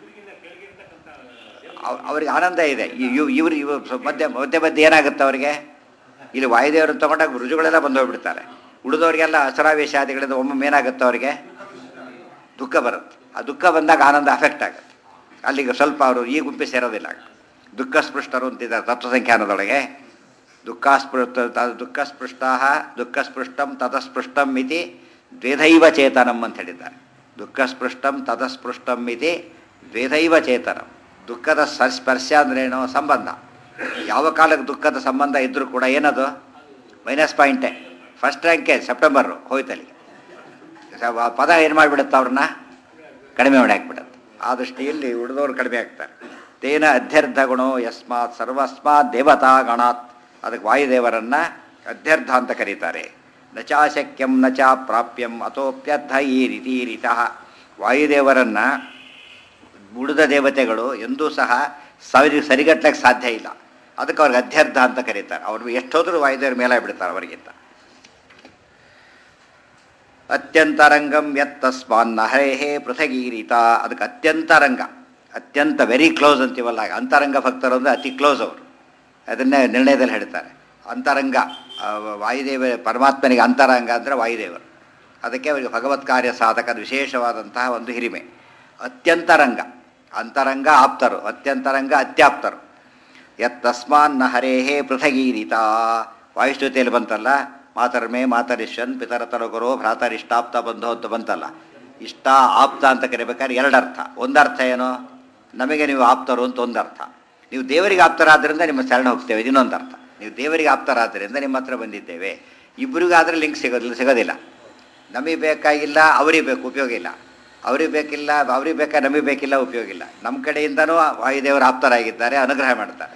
Speaker 1: ಅವ್- ಅವ್ರಿಗೆ ಆನಂದ ಇದೆ ಇವ್ ಇವ್ರು ಇವ್ ಮಧ್ಯೆ ಮಧ್ಯೆ ಮಧ್ಯೆ ಏನಾಗುತ್ತೆ ಅವರಿಗೆ ಇಲ್ಲಿ ವಾಯುದೇವರನ್ನು ತಗೊಂಡಾಗ ರುಜುಗಳೆಲ್ಲ ಬಂದು ಹೋಗ್ಬಿಡ್ತಾರೆ ಉಳಿದವರಿಗೆಲ್ಲ ಅಸರಾವೇಶಾದಿಗಳಿಂದ ಒಮ್ಮೊಮ್ಮೆ ಏನಾಗುತ್ತೆ ಅವರಿಗೆ ದುಃಖ ಬರುತ್ತೆ ಆ ದುಃಖ ಬಂದಾಗ ಆನಂದ ಅಫೆಕ್ಟ್ ಆಗುತ್ತೆ ಅಲ್ಲಿಗೆ ಸ್ವಲ್ಪ ಅವರು ಈ ಗುಂಪಿ ಸೇರೋದಿಲ್ಲ ದುಃಖ ಸ್ಪೃಷ್ಟರು ಅಂತಿದ್ದಾರೆ ತತ್ವಸಂಖ್ಯಾನದೊಳಗೆ ದುಃಖಾಸ್ಪೃಷ್ಟ ದುಃಖಸ್ಪೃಷ್ಟ ದುಃಖಸ್ಪೃಷ್ಟಂ ತತಸ್ಪೃಷ್ಟಂ ಇತಿ ದ್ವೇಧೈವ ಚೇತನಂ ಅಂತ ಹೇಳಿದ್ದಾರೆ ದುಃಖಸ್ಪೃಷ್ಟಂ ತತಸ್ಪೃಷ್ಟಂ ಇತಿ ದ್ವೇಧೈವ ಚೇತನಂ ದುಃಖದ ಸ- ಸ್ಪರ್ಶ ಅಂದ್ರೇನು ಸಂಬಂಧ ಯಾವ ಕಾಲಕ್ಕೆ ದುಃಖದ ಸಂಬಂಧ ಇದ್ದರೂ ಕೂಡ ಏನದು ಮೈನಸ್ ಪಾಯಿಂಟೇ ಫಸ್ಟ್ ರ್ಯಾಂಕೆ ಸೆಪ್ಟೆಂಬರು ಹೋಯ್ತಲ್ಲಿ ಸ- ಆ ಪದ ಏನು ಮಾಡಿಬಿಡುತ್ತೆ ಅವ್ರನ್ನ ಕಡಿಮೆ ಮಾಡಿ ಹಾಕ್ಬಿಡುತ್ತೆ ಆ ದೃಷ್ಟಿಯಲ್ಲಿ ಉಳಿದವರು ಕಡಿಮೆ ಆಗ್ತಾರೆ ತೇನ ಅಧ್ಯರ್ಥ ಗುಣೋ ಯಸ್ಮಾತ್ ಸರ್ವಸ್ಮಾತ್ ದೇವತಾ ಗಣಾತ್ ಅದಕ್ಕೆ ವಾಯುದೇವರನ್ನ ಅಧ್ಯರ್ಥ ಅಂತ ಕರೀತಾರೆ ನಚಾಶಕ್ಯಂ ನಚ ಪ್ರಾಪ್ಯಂ ಅಥೋಪ್ಯರ್ಥ ಈ ರೀತಿ ರೀತಃ ವಾಯುದೇವರನ್ನ ಉಳಿದ ದೇವತೆಗಳು ಎಂದೂ ಸಹ ಸರಿ ಸರಿಗಟ್ಲಕ್ಕೆ ಸಾಧ್ಯ ಇಲ್ಲ ಅದಕ್ಕೆ ಅವ್ರಿಗೆ ಅಧ್ಯರ್ಥ ಅಂತ ಕರೀತಾರೆ ಅವ್ರು ಎಷ್ಟೋದ್ರೂ ವಾಯುದೇವ್ರ ಮೇಲೆ ಬಿಡ್ತಾರೆ ಅವರಿಗಿಂತ ಅತ್ಯಂತರಂಗಂ ಯತ್ತಸ್ಮಾನ್ನ ಹರೇಹೇ ಪೃಥಗೀರಿತ ಅದಕ್ಕೆ ಅತ್ಯಂತರಂಗ ಅತ್ಯಂತ ವೆರಿ ಕ್ಲೋಸ್ ಅಂತೀವಲ್ಲ ಅಂತರಂಗ ಭಕ್ತರು ಅಂದರೆ ಅತಿ ಕ್ಲೋಸ್ ಅವರು ಅದನ್ನೇ ನಿರ್ಣಯದಲ್ಲಿ ಹೇಳ್ತಾರೆ ಅಂತರಂಗ ಆ, ವಾಯುದೇವ ಪರಮಾತ್ಮನಿಗೆ ಅಂತರಂಗ ಅಂದರೆ ವಾಯುದೇವರು ಅದಕ್ಕೆ ಅವರಿಗೆ ಭಗವತ್ ಕಾರ್ಯ ಸಾಧಕದ ವಿಶೇಷವಾದಂತಹ ಒಂದು ಹಿರಿಮೆ ಅತ್ಯಂತರಂಗ ಅಂತರಂಗ ಆಪ್ತರು ಅತ್ಯಂತರಂಗ ಅತ್ಯಾಪ್ತರು ಯತ್ತಸ್ಮಾನ್ನ ಹರೇಹೇ ಪೃಥಗೀರಿತ ವಾಯುಸ್ತುತಿಯಲ್ಲಿ ಬಂತಲ್ಲ ಮಾತರ್ಮೇ ಮಾತರಿಶ್ವನ್ ಪಿತರತರ ಗುರು ಭ್ರಾತರಿಷ್ಟಾಪ್ತ ಬಂಧು ಅಂತ ಬಂತಲ್ಲ ಇಷ್ಟ ಆಪ್ತ ಅಂತ ಕರಿಬೇಕಾದ್ರೆ ಎರಡರ್ಥ ಒಂದರ್ಥ ಏನು ನಮಗೆ ನೀವು ಆಪ್ತರು ಅಂತ ಒಂದರ್ಥ ನೀವು ದೇವರಿಗೆ ಆಪ್ತರಾದ್ದರಿಂದ ನಿಮ್ಮ ಶರಣ ಹೋಗ್ತೇವೆ ಇದು ಇನ್ನೊಂದು ಅರ್ಥ ನೀವು ದೇವರಿಗೆ ಆಪ್ತರಾದ್ದರಿಂದ ನಿಮ್ಮ ಹತ್ರ ಬಂದಿದ್ದೇವೆ ಇಬ್ಬರಿಗಾದ್ರೆ ಲಿಂಕ್ ಸಿಗೋದಿಲ್ಲ ಸಿಗೋದಿಲ್ಲ ನಮಗೆ ಬೇಕಾಗಿಲ್ಲ ಅವರಿಗೆ ಬೇಕು ಉಪಯೋಗ ಇಲ್ಲ ಅವ್ರಿಗೆ ಬೇಕಿಲ್ಲ ಅವ್ರಿಗೆ ಬೇಕಾ ನಮಗೆ ಬೇಕಿಲ್ಲ ಉಪಯೋಗ ಇಲ್ಲ ನಮ್ಮ ಕಡೆಯಿಂದನೂ ವಾಯುದೇವರು ಆಪ್ತರಾಗಿದ್ದಾರೆ ಅನುಗ್ರಹ ಮಾಡ್ತಾರೆ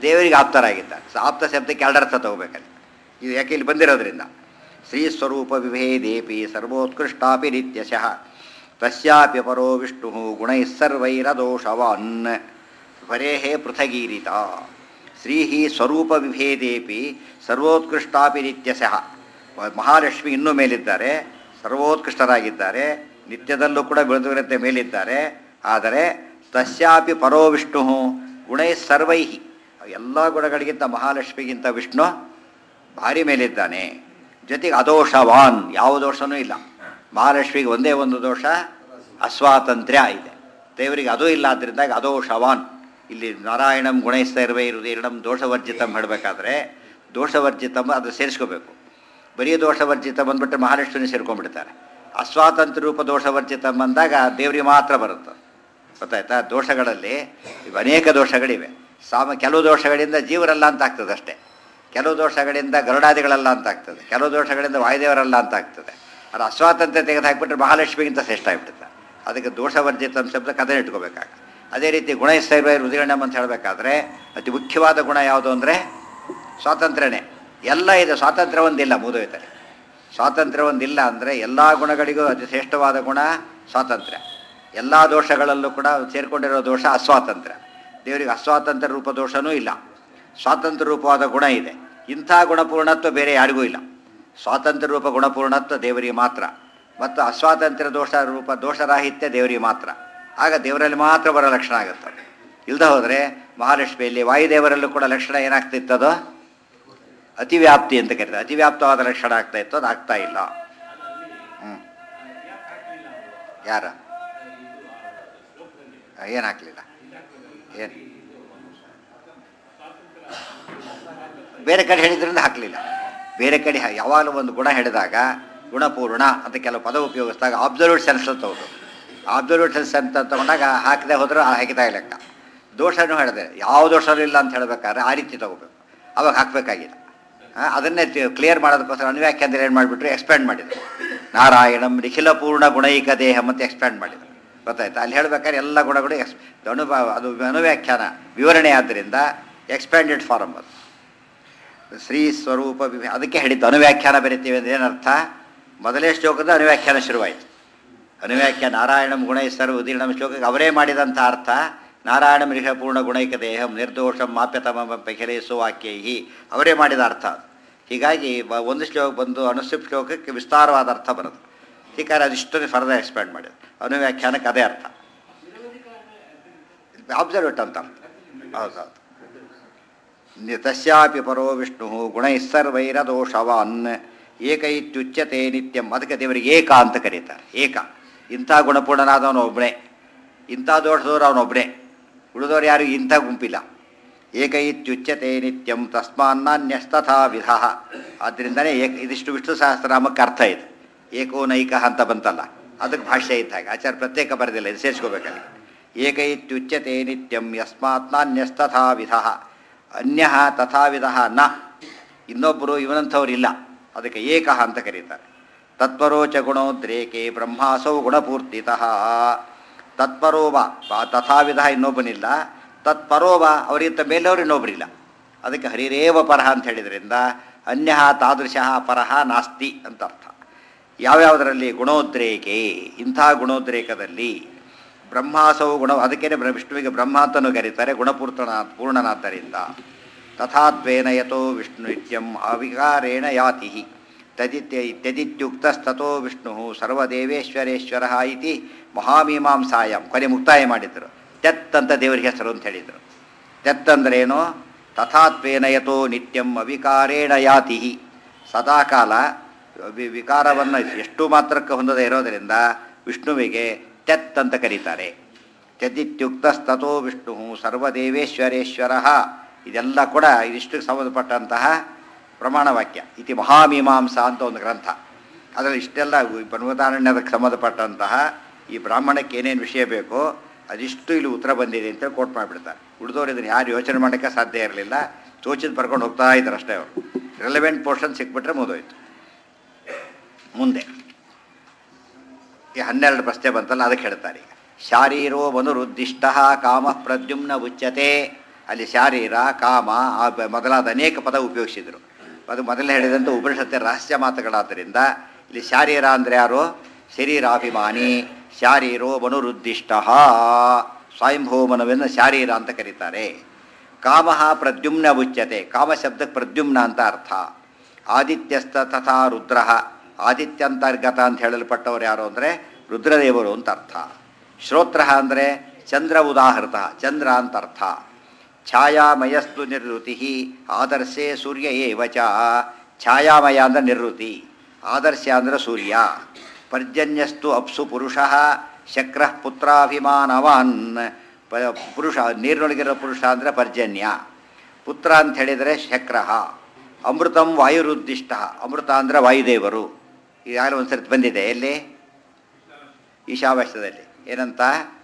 Speaker 1: ದೇವರಿಗೆ ಆಪ್ತರಾಗಿದ್ದಾರೆ ಸೊ ಆಪ್ತ ಶಬ್ದಕ್ಕೆ ಎರಡರ್ಥ ತಗೋಬೇಕಲ್ಲಿ ಇದು ಯಾಕೆ ಇಲ್ಲಿ ಬಂದಿರೋದ್ರಿಂದ ಶ್ರೀ ಸ್ವರೂಪ ವಿಭೇದೇಪಿ ಸರ್ವೋತ್ಕೃಷ್ಟಾಪಿ ನಿತ್ಯಶಃ ತಸ್ಯಾಪಿ ಪರೋ ವಿಷ್ಣು ಗುಣೈಃ ಸರ್ವೈರದೋಷವಾನ್ ಪರೇಹೇ ಪೃಥಗೀರಿತ ಶ್ರೀ ಸ್ವರೂಪ ವಿಭೇದೇಪಿ ಸರ್ವೋತ್ಕೃಷ್ಟಾಪಿ ನಿತ್ಯಶಃ ಮಹಾಲಕ್ಷ್ಮಿ ಇನ್ನೂ ಮೇಲಿದ್ದಾರೆ ಸರ್ವೋತ್ಕೃಷ್ಟರಾಗಿದ್ದಾರೆ ನಿತ್ಯದಲ್ಲೂ ಕೂಡ ಬೆಳೆದುವರಂತೆ ಮೇಲಿದ್ದಾರೆ ಆದರೆ ತಸ್ಯಾಪಿ ಪರೋ ವಿಷ್ಣು ಗುಣೈ ಸರ್ವೈ ಎಲ್ಲ ಗುಣಗಳಿಗಿಂತ ಮಹಾಲಕ್ಷ್ಮಿಗಿಂತ ವಿಷ್ಣು ಭಾರಿ ಮೇಲಿದ್ದಾನೆ ಜೊತೆಗೆ ಅದೋಷವಾನ್ ಯಾವ ದೋಷನೂ ಇಲ್ಲ ಮಹಾಲಕ್ಷ್ಮಿಗೆ ಒಂದೇ ಒಂದು ದೋಷ ಅಸ್ವಾತಂತ್ರ್ಯ ಇದೆ ದೇವರಿಗೆ ಅದು ಇಲ್ಲ ಆದ್ದರಿಂದ ಅದೋಷವಾನ್ ಇಲ್ಲಿ ನಾರಾಯಣಂ ಗುಣೈಸ್ತೈರ್ವೇ ಇರುವುದೇರಣಂ ದೋಷವರ್ಜಿತಂ ಹೇಳಬೇಕಾದ್ರೆ ದೋಷವರ್ಜಿತಂ ಅದು ಸೇರಿಸ್ಕೋಬೇಕು ಬರೀ ದೋಷವರ್ಜಿತ ಬಂದ್ಬಿಟ್ರೆ ಮಹಾಲಕ್ಷ್ಮಿನೇ ಸೇರ್ಕೊಂಡ್ಬಿಡ್ತಾರೆ ಅಸ್ವಾತಂತ್ರ್ಯ ರೂಪ ದೋಷವರ್ಜಿತಂ ಬಂದಾಗ ದೇವರಿಗೆ ಮಾತ್ರ ಬರುತ್ತೆ ಗೊತ್ತಾಯ್ತಾ ದೋಷಗಳಲ್ಲಿ ಇವು ಅನೇಕ ದೋಷಗಳಿವೆ ಸಾಮ ಕೆಲವು ದೋಷಗಳಿಂದ ಜೀವರಲ್ಲ ಅಂತ ಆಗ್ತದೆ ಅಷ್ಟೇ ಕೆಲವು ದೋಷಗಳಿಂದ ಗರುಡಾದಿಗಳಲ್ಲ ಅಂತ ಆಗ್ತದೆ ಕೆಲವು ದೋಷಗಳಿಂದ ವಾಯುದೇವರಲ್ಲ ಅಂತ ಆಗ್ತದೆ ಅದು ಅಸ್ವಾತಂತ್ರ್ಯ ತೆಗೆದು ಹಾಕಿಬಿಟ್ರೆ ಮಹಾಲಕ್ಷ್ಮಿಗಿಂತ ಶ್ರೇಷ್ಠ ಆಗಿಬಿಡುತ್ತೆ ಅದಕ್ಕೆ ದೋಷವರ್ಜಿತ ಶಬ್ದ ಕಥೆ ಇಟ್ಕೋಬೇಕಾಗ ಅದೇ ರೀತಿ ಗುಣೈಸ್ತೈರ್ವ ರುದಿರಣಂ ಅಂತ ಹೇಳಬೇಕಾದ್ರೆ ಅತಿ ಮುಖ್ಯವಾದ ಗುಣ ಯಾವುದು ಅಂದರೆ ಸ್ವಾತಂತ್ರ್ಯನೇ ಎಲ್ಲ ಇದೆ ಸ್ವಾತಂತ್ರ್ಯ ಒಂದಿಲ್ಲ ಮುಗಿದೋಯ್ತಾರೆ ಸ್ವಾತಂತ್ರ್ಯ ಒಂದಿಲ್ಲ ಅಂದರೆ ಎಲ್ಲ ಗುಣಗಳಿಗೂ ಅತಿ ಶ್ರೇಷ್ಠವಾದ ಗುಣ ಸ್ವಾತಂತ್ರ್ಯ ಎಲ್ಲ ದೋಷಗಳಲ್ಲೂ ಕೂಡ ಸೇರಿಕೊಂಡಿರೋ ದೋಷ ಅಸ್ವಾತಂತ್ರ್ಯ ದೇವರಿಗೆ ಅಸ್ವಾತಂತ್ರ್ಯ ರೂಪ ದೋಷನೂ ಇಲ್ಲ ಸ್ವಾತಂತ್ರ್ಯ ರೂಪವಾದ ಗುಣ ಇದೆ ಇಂಥ ಗುಣಪೂರ್ಣತ್ವ ಬೇರೆ ಯಾರಿಗೂ ಇಲ್ಲ ಸ್ವಾತಂತ್ರ್ಯ ರೂಪ ಗುಣಪೂರ್ಣತ್ವ ದೇವರಿಗೆ ಮಾತ್ರ ಮತ್ತು ಅಸ್ವಾತಂತ್ರ್ಯ ದೋಷ ರೂಪ ದೋಷರಾಹಿತ್ಯ ದೇವರಿಗೆ ಮಾತ್ರ ಆಗ ದೇವರಲ್ಲಿ ಮಾತ್ರ ಬರೋ ಲಕ್ಷಣ ಆಗುತ್ತೆ ಇಲ್ಲದೆ ಹೋದರೆ ಮಹಾಲಕ್ಷ್ಮಿಯಲ್ಲಿ ವಾಯುದೇವರಲ್ಲೂ ಕೂಡ ಲಕ್ಷಣ ಏನಾಗ್ತಿತ್ತದು ಅತಿವ್ಯಾಪ್ತಿ ಅಂತ ಕರೀತಾರೆ ಅತಿವ್ಯಾಪ್ತವಾದ ಲಕ್ಷಣ ಆಗ್ತಾ ಇತ್ತು ಅದು ಆಗ್ತಾ ಇಲ್ಲ ಹ್ಞೂ ಯಾರ ಏನು ಹಾಕಲಿಲ್ಲ ಏನು ಬೇರೆ ಕಡೆ ಹೇಳಿದ್ರಿಂದ ಹಾಕಲಿಲ್ಲ ಬೇರೆ ಕಡೆ ಹಾ- ಯಾವಾಗಲೂ ಒಂದು ಗುಣ ಹೇಳಿದಾಗ ಗುಣಪೂರ್ಣ ಅಂತ ಕೆಲವು ಪದ ಉಪಯೋಗಿಸಿದಾಗ ಅಬ್ಸಲ್ಯೂಟ್ ಸೆನ್ಸ್ ಅಂತ ಹೌದು ಅಬ್ಸಲ್ಯೂಟ್ ಸೆನ್ಸ್ ಅಂತ ತಗೊಂಡಾಗ ಹಾಕದೆ ಹೋದ್ರೆ ಹಾಕಿದಾಗ ಲೆಕ್ಕ ದೋಷನೂ ಹೇಳಿದೆ ಯಾವ ದೋಷನೂ ಇಲ್ಲ ಅಂತ ಹೇಳಬೇಕಾದ್ರೆ ಆ ರೀತಿ ತಗೋಬೇಕು ಅವಾಗ ಹಾಕಬೇಕಾಗಿಲ್ಲ ಆ, ಅದನ್ನೇ ಕ್ಲಿಯರ್ ಮಾಡೋದಕ್ಕೋಸ್ಕರ ಅನ್ವ್ಯಾಖ್ಯ ಅಂದ್ರೆ ಏನು ಮಾಡಿಬಿಟ್ರು ಎಕ್ಸ್ಪ್ಯಾಂಡ್ ಮಾಡಿದ್ರು ನಾರಾಯಣಂ ನಿಖಿಲ ಪೂರ್ಣ ಗುಣೈಕ ದೇಹ ಅಂತ ಎಕ್ಸ್ಪ್ಯಾಂಡ್ ಮಾಡಿದ್ರು ಗೊತ್ತಾಯ್ತಾ ಅಲ್ಲಿ ಹೇಳ್ಬೇಕಾದ್ರೆ ಎಲ್ಲ ಗುಣಗಳು ಎಕ್ಸ್ ಅನುಭವ ಅದು ಅನುವ್ಯಾಖ್ಯಾನ ವಿವರಣೆ ಆದ್ದರಿಂದ ಎಕ್ಸ್ಪ್ಯಾಂಡೆಡ್ ಫಾರಮ್ ಅದು ಶ್ರೀ ಸ್ವರೂಪ ವಿಭೆ ಅದಕ್ಕೆ ಹೇಳಿದ್ದು ಅನುವ್ಯಾಖ್ಯಾನ ಬರಿತೀವಿ ಅಂದ್ರೆ ಏನರ್ಥ ಮೊದಲೇ ಶ್ಲೋಕದ ಅನುವ್ಯಾಖ್ಯಾನ ಶುರುವಾಯಿತು ಅನುವ್ಯಾಖ್ಯಾನ ನಾರಾಯಣಂ ಗುಣ ಸರ್ವ ಉದೀರ್ಣಂ ಶ್ಲೋಕಕ್ಕೆ ಅವರೇ ಮಾಡಿದಂಥ ಅರ್ಥ ನಾರಾಯಣ ಮೃಹ ಪೂರ್ಣ ಗುಣೈಕ ದೇಹಂ ನಿರ್ದೋಷಂ ಮಾಪ್ಯತಮ ಪೆಖಲೇಸು ವಾಕ್ಯೈ ಅವರೇ ಮಾಡಿದ ಅರ್ಥ ಅದು ಹೀಗಾಗಿ ಬ- ಒಂದು ಶ್ಲೋಕ ಬಂದು ಅನುಸ್ಲಿಪ್ ಶ್ಲೋಕಕ್ಕೆ ವಿಸ್ತಾರವಾದ ಅರ್ಥ ಬರುತ್ತೆ ಹೀಗಾಗಿ ಅದಿಷ್ಟನ್ನು ಫರ್ದರ್ ಎಕ್ಸ್ಪ್ಯಾಂಡ್ ಮಾಡಿದ್ರು ಅನುವ್ಯಾಖ್ಯಾನಕ್ಕೆ ಅದೇ ಅರ್ಥ ಅಬ್ಸರ್ವೇಟ್ ಅಂತ ಅರ್ಥ ಹೌದೌದು ನಿ- ತಸ್ಯಾಪಿ ಪರೋ ವಿಷ್ಣು ಗುಣೈಸ್ಸರ್ವೈರದೋಷವಾನ್ ಏಕ ಇತ್ಯುಚ್ಯತೆ ನಿತ್ಯಂ ಅದಕ್ಕೆ ದೇವರಿಗೆ ಏಕ ಅಂತ ಕರೀತಾರೆ ಏಕ ಇಂಥ ಗುಣಪೂರ್ಣನಾದವನು ಒಬ್ಬನೇ ಇಂಥ ದೋಷದವರು ಅವನೊಬ್ಬನೇ ಉಳಿದವರು ಯಾರು ಇಂಥ ಗುಂಪಿಲ್ಲ ಏಕ ಇತ್ಯುಚ್ಯತೆ ನಿತ್ಯಂ ತಸ್ಮಾನ್ನಾನ್ಯಸ್ತಥಾ ವಿಧ ಆದ್ದರಿಂದನೇ ಏಕ ಇದಿಷ್ಟು ವಿಷ್ಣು ಸಹಸ್ರನಾಮಕ್ಕೆ ಅರ್ಥ ಇದೆ ಏಕೋನೈಕ ಅಂತ ಬಂತಲ್ಲ ಅದಕ್ಕೆ ಭಾಷ್ಯ ಇದ್ದ ಹಾಗೆ ಆಚಾರ್ಯ ಪ್ರತ್ಯೇಕ ಬರೆದಿಲ್ಲ ಇದು ಸೇರಿಸ್ಕೋಬೇಕಲ್ಲಿ ಏಕ ಇತ್ಯುಚ್ಯತೆ ನಿತ್ಯಂ ಯಸ್ಮಾತ್ ನಾನ್ಯಸ್ತಥಾ ವಿಧ ಅನ್ಯ ತಥಾವಿಧ ನ ಇನ್ನೊಬ್ಬರು ಇವನಂಥವ್ರು ಇಲ್ಲ ಅದಕ್ಕೆ ಏಕ ಅಂತ ಕರೀತಾರೆ ತತ್ಪರೋಚ ಗುಣೋದ್ರೇಕೆ ಬ್ರಹ್ಮಾಸೌ ಗುಣಪೂರ್ತಿತಃ ತತ್ಪರೋವ ಬ- ತಥಾವಿಧ ಇನ್ನೊಬ್ಬನಿಲ್ಲ ತತ್ಪರೋವ ಅವರಿಗಿಂತ ಮೇಲವರು ಇನ್ನೊಬ್ಬರಿಲ್ಲ ಅದಕ್ಕೆ ಹರಿರೇವ ಪರಹ ಅಂತ ಹೇಳಿದ್ರಿಂದ ಅನ್ಯ ತಾದೃಶ ಪರಹ ನಾಸ್ತಿ ಅಂತ ಅರ್ಥ ಯಾವ್ಯಾವುದರಲ್ಲಿ ಗುಣೋದ್ರೇಕೆ ಇಂಥ ಗುಣೋದ್ರೇಕದಲ್ಲಿ ಬ್ರಹ್ಮಾಸವು ಗುಣ ಅದಕ್ಕೇನೆ ಬ್ರ- ವಿಷ್ಣುವಿಗೆ ಬ್ರಹ್ಮ ಅಂತಲೂ ಕರೀತಾರೆ ಗುಣಪೂರ್ತನ ಪೂರ್ಣನಾದ್ದರಿಂದ ತಥಾತ್ವೇನ ಯಥೋ ವಿಷ್ಣು ನಿತ್ಯಂ ಅವಿಕಾರೇಣ ಯಾತಿ ತದಿತ್ಯ ತ್ಯಜಿತ್ಯುಕ್ತಸ್ತೋ ವಿಷ್ಣು ಸರ್ವದೇವೇಶ್ವರೇಶ್ವರ ಇತಿ ಮಹಾಮೀಮಾಂಸಾಯಂ ಕೊನೆ ಮುಕ್ತಾಯ ಮಾಡಿದರು ತೆತ್ ಅಂತ ದೇವರಿಗೆ ಹೆಸರು ಅಂತ ಹೇಳಿದರು ತೆತ್ ಅಂದ್ರೇನು ತಥಾತ್ವೇನ ಯಥೋ ನಿತ್ಯಂ ಅವಿಕಾರೇಣ ಯಾತಿ ಸದಾಕಾಲ ವಿ- ವಿಕಾರವನ್ನು ಎಷ್ಟು ಮಾತ್ರಕ್ಕೆ ಹೊಂದದೇ ಇರೋದರಿಂದ ವಿಷ್ಣುವಿಗೆ ತೆತ್ ಅಂತ ಕರೀತಾರೆ ತ್ಯಜಿತ್ಯುಕ್ತಸ್ತೋ ವಿಷ್ಣು ಸರ್ವದೇವೇಶ್ವರೇಶ್ವರ ಇದೆಲ್ಲ ಕೂಡ ಇದಿಷ್ಟಕ್ಕೆ ಸಂಬಂಧಪಟ್ಟಂತಹ ಪ್ರಮಾಣ ವಾಕ್ಯ ಇತಿ ಮಹಾಮೀಮಾಂಸಾ ಅಂತ ಒಂದು ಗ್ರಂಥ ಅದರಲ್ಲಿ ಇಷ್ಟೆಲ್ಲ ಪರ್ವತಾರಣ್ಯದಕ್ಕೆ ಸಂಬಂಧಪಟ್ಟಂತಹ ಈ ಬ್ರಾಹ್ಮಣಕ್ಕೆ ಏನೇನು ವಿಷಯ ಬೇಕೋ ಅದಿಷ್ಟು ಇಲ್ಲಿ ಉತ್ತರ ಬಂದಿದೆ ಅಂತ ಕೋಟ್ ಮಾಡಿಬಿಡ್ತಾರೆ ಉಳಿದವ್ರು ಇದನ್ನು ಯಾರು ಯೋಚನೆ ಮಾಡೋಕ್ಕೆ ಸಾಧ್ಯ ಇರಲಿಲ್ಲ ತೋಚಿದ ಬರ್ಕೊಂಡು ಹೋಗ್ತಾ ಇದ್ದಾರೆ ಅಷ್ಟೇ ಅವರು ರಿಲೆವೆಂಟ್ ಪೋರ್ಷನ್ ಸಿಕ್ಬಿಟ್ರೆ ಮುಗಿದೋಯ್ತು ಮುಂದೆ ಈ ಹನ್ನೆರಡು ಪ್ರಶ್ನೆ ಬಂತಲ್ಲ ಅದಕ್ಕೆ ಹೇಳ್ತಾರೆ ಈಗ ಶಾರೀರೋ ಮನುರುದ್ದಿಷ್ಟ ಕಾಮ ಪ್ರದ್ಯುಮ್ನ ಉಚ್ಯತೆ ಅಲ್ಲಿ ಶಾರೀರ ಕಾಮ ಆ ಬ- ಮೊದಲಾದ ಅನೇಕ ಪದ ಉಪಯೋಗಿಸಿದರು ಅದು ಮೊದಲೇ ಹೇಳಿದಂಥ ಉಪನಿಷತ್ತೆ ರಹಸ್ಯ ಮಾತುಗಳಾದ್ದರಿಂದ ಇಲ್ಲಿ ಶಾರೀರ ಅಂದರೆ ಯಾರು ಶರೀರಾಭಿಮಾನಿ ಶಾರೀರೋ ಮನುರುದ್ದಿಷ್ಟ ಸ್ವಯಂಭೂ ಮನುವೆಂದು ಶಾರೀರ ಅಂತ ಕರೀತಾರೆ ಕಾಮ ಪ್ರದ್ಯುಮ್ನ ಉಚ್ಯತೆ ಕಾಮ ಶಬ್ದಕ್ಕೆ ಪ್ರದ್ಯುಮ್ನ ಅಂತ ಅರ್ಥ ಆದಿತ್ಯಸ್ಥ ತಥಾ ರುದ್ರ ಆದಿತ್ಯಂತರ್ಗತ ಅಂತ ಹೇಳಲ್ಪಟ್ಟವರು ಯಾರು ಅಂದರೆ ರುದ್ರದೇವರು ಅಂತ ಅರ್ಥ ಶ್ರೋತ್ರ ಅಂದರೆ ಚಂದ್ರ ಉದಾಹೃತ ಚಂದ್ರ ಅಂತ ಅರ್ಥ ಛಾಯಾಮಯಸ್ತು ನಿರ್ವೃತಿ ಆದರ್ಶೆ ಸೂರ್ಯ ಏವ ಚ ಛಾಯಾಮಯ ಅಂದರೆ ನಿರ್ವೃತಿ ಆದರ್ಶ ಅಂದರೆ ಸೂರ್ಯ ಪರ್ಜನ್ಯಸ್ತು ಅಪ್ಸು ಪುರುಷ ಶಕ್ರ ಪುತ್ರಾಭಿಮಾನವಾನ್ ಪ ಪುರುಷ ನೀರಿನೊಳಗಿರೋ ಪುರುಷ ಅಂದರೆ ಪರ್ಜನ್ಯ ಪುತ್ರ ಅಂತ ಹೇಳಿದರೆ ಶಕ್ರ ಅಮೃತಂ ವಾಯುರುದ್ದಿಷ್ಟ ಅಮೃತ ಅಂದರೆ ವಾಯುದೇವರು ಈಗಾಗಲೇ ಒಂದು ಸರ್ತಿ ಬಂದಿದೆ ಎಲ್ಲಿ ಈಶಾವಾಸ್ಯದಲ್ಲಿ ಏನಂತ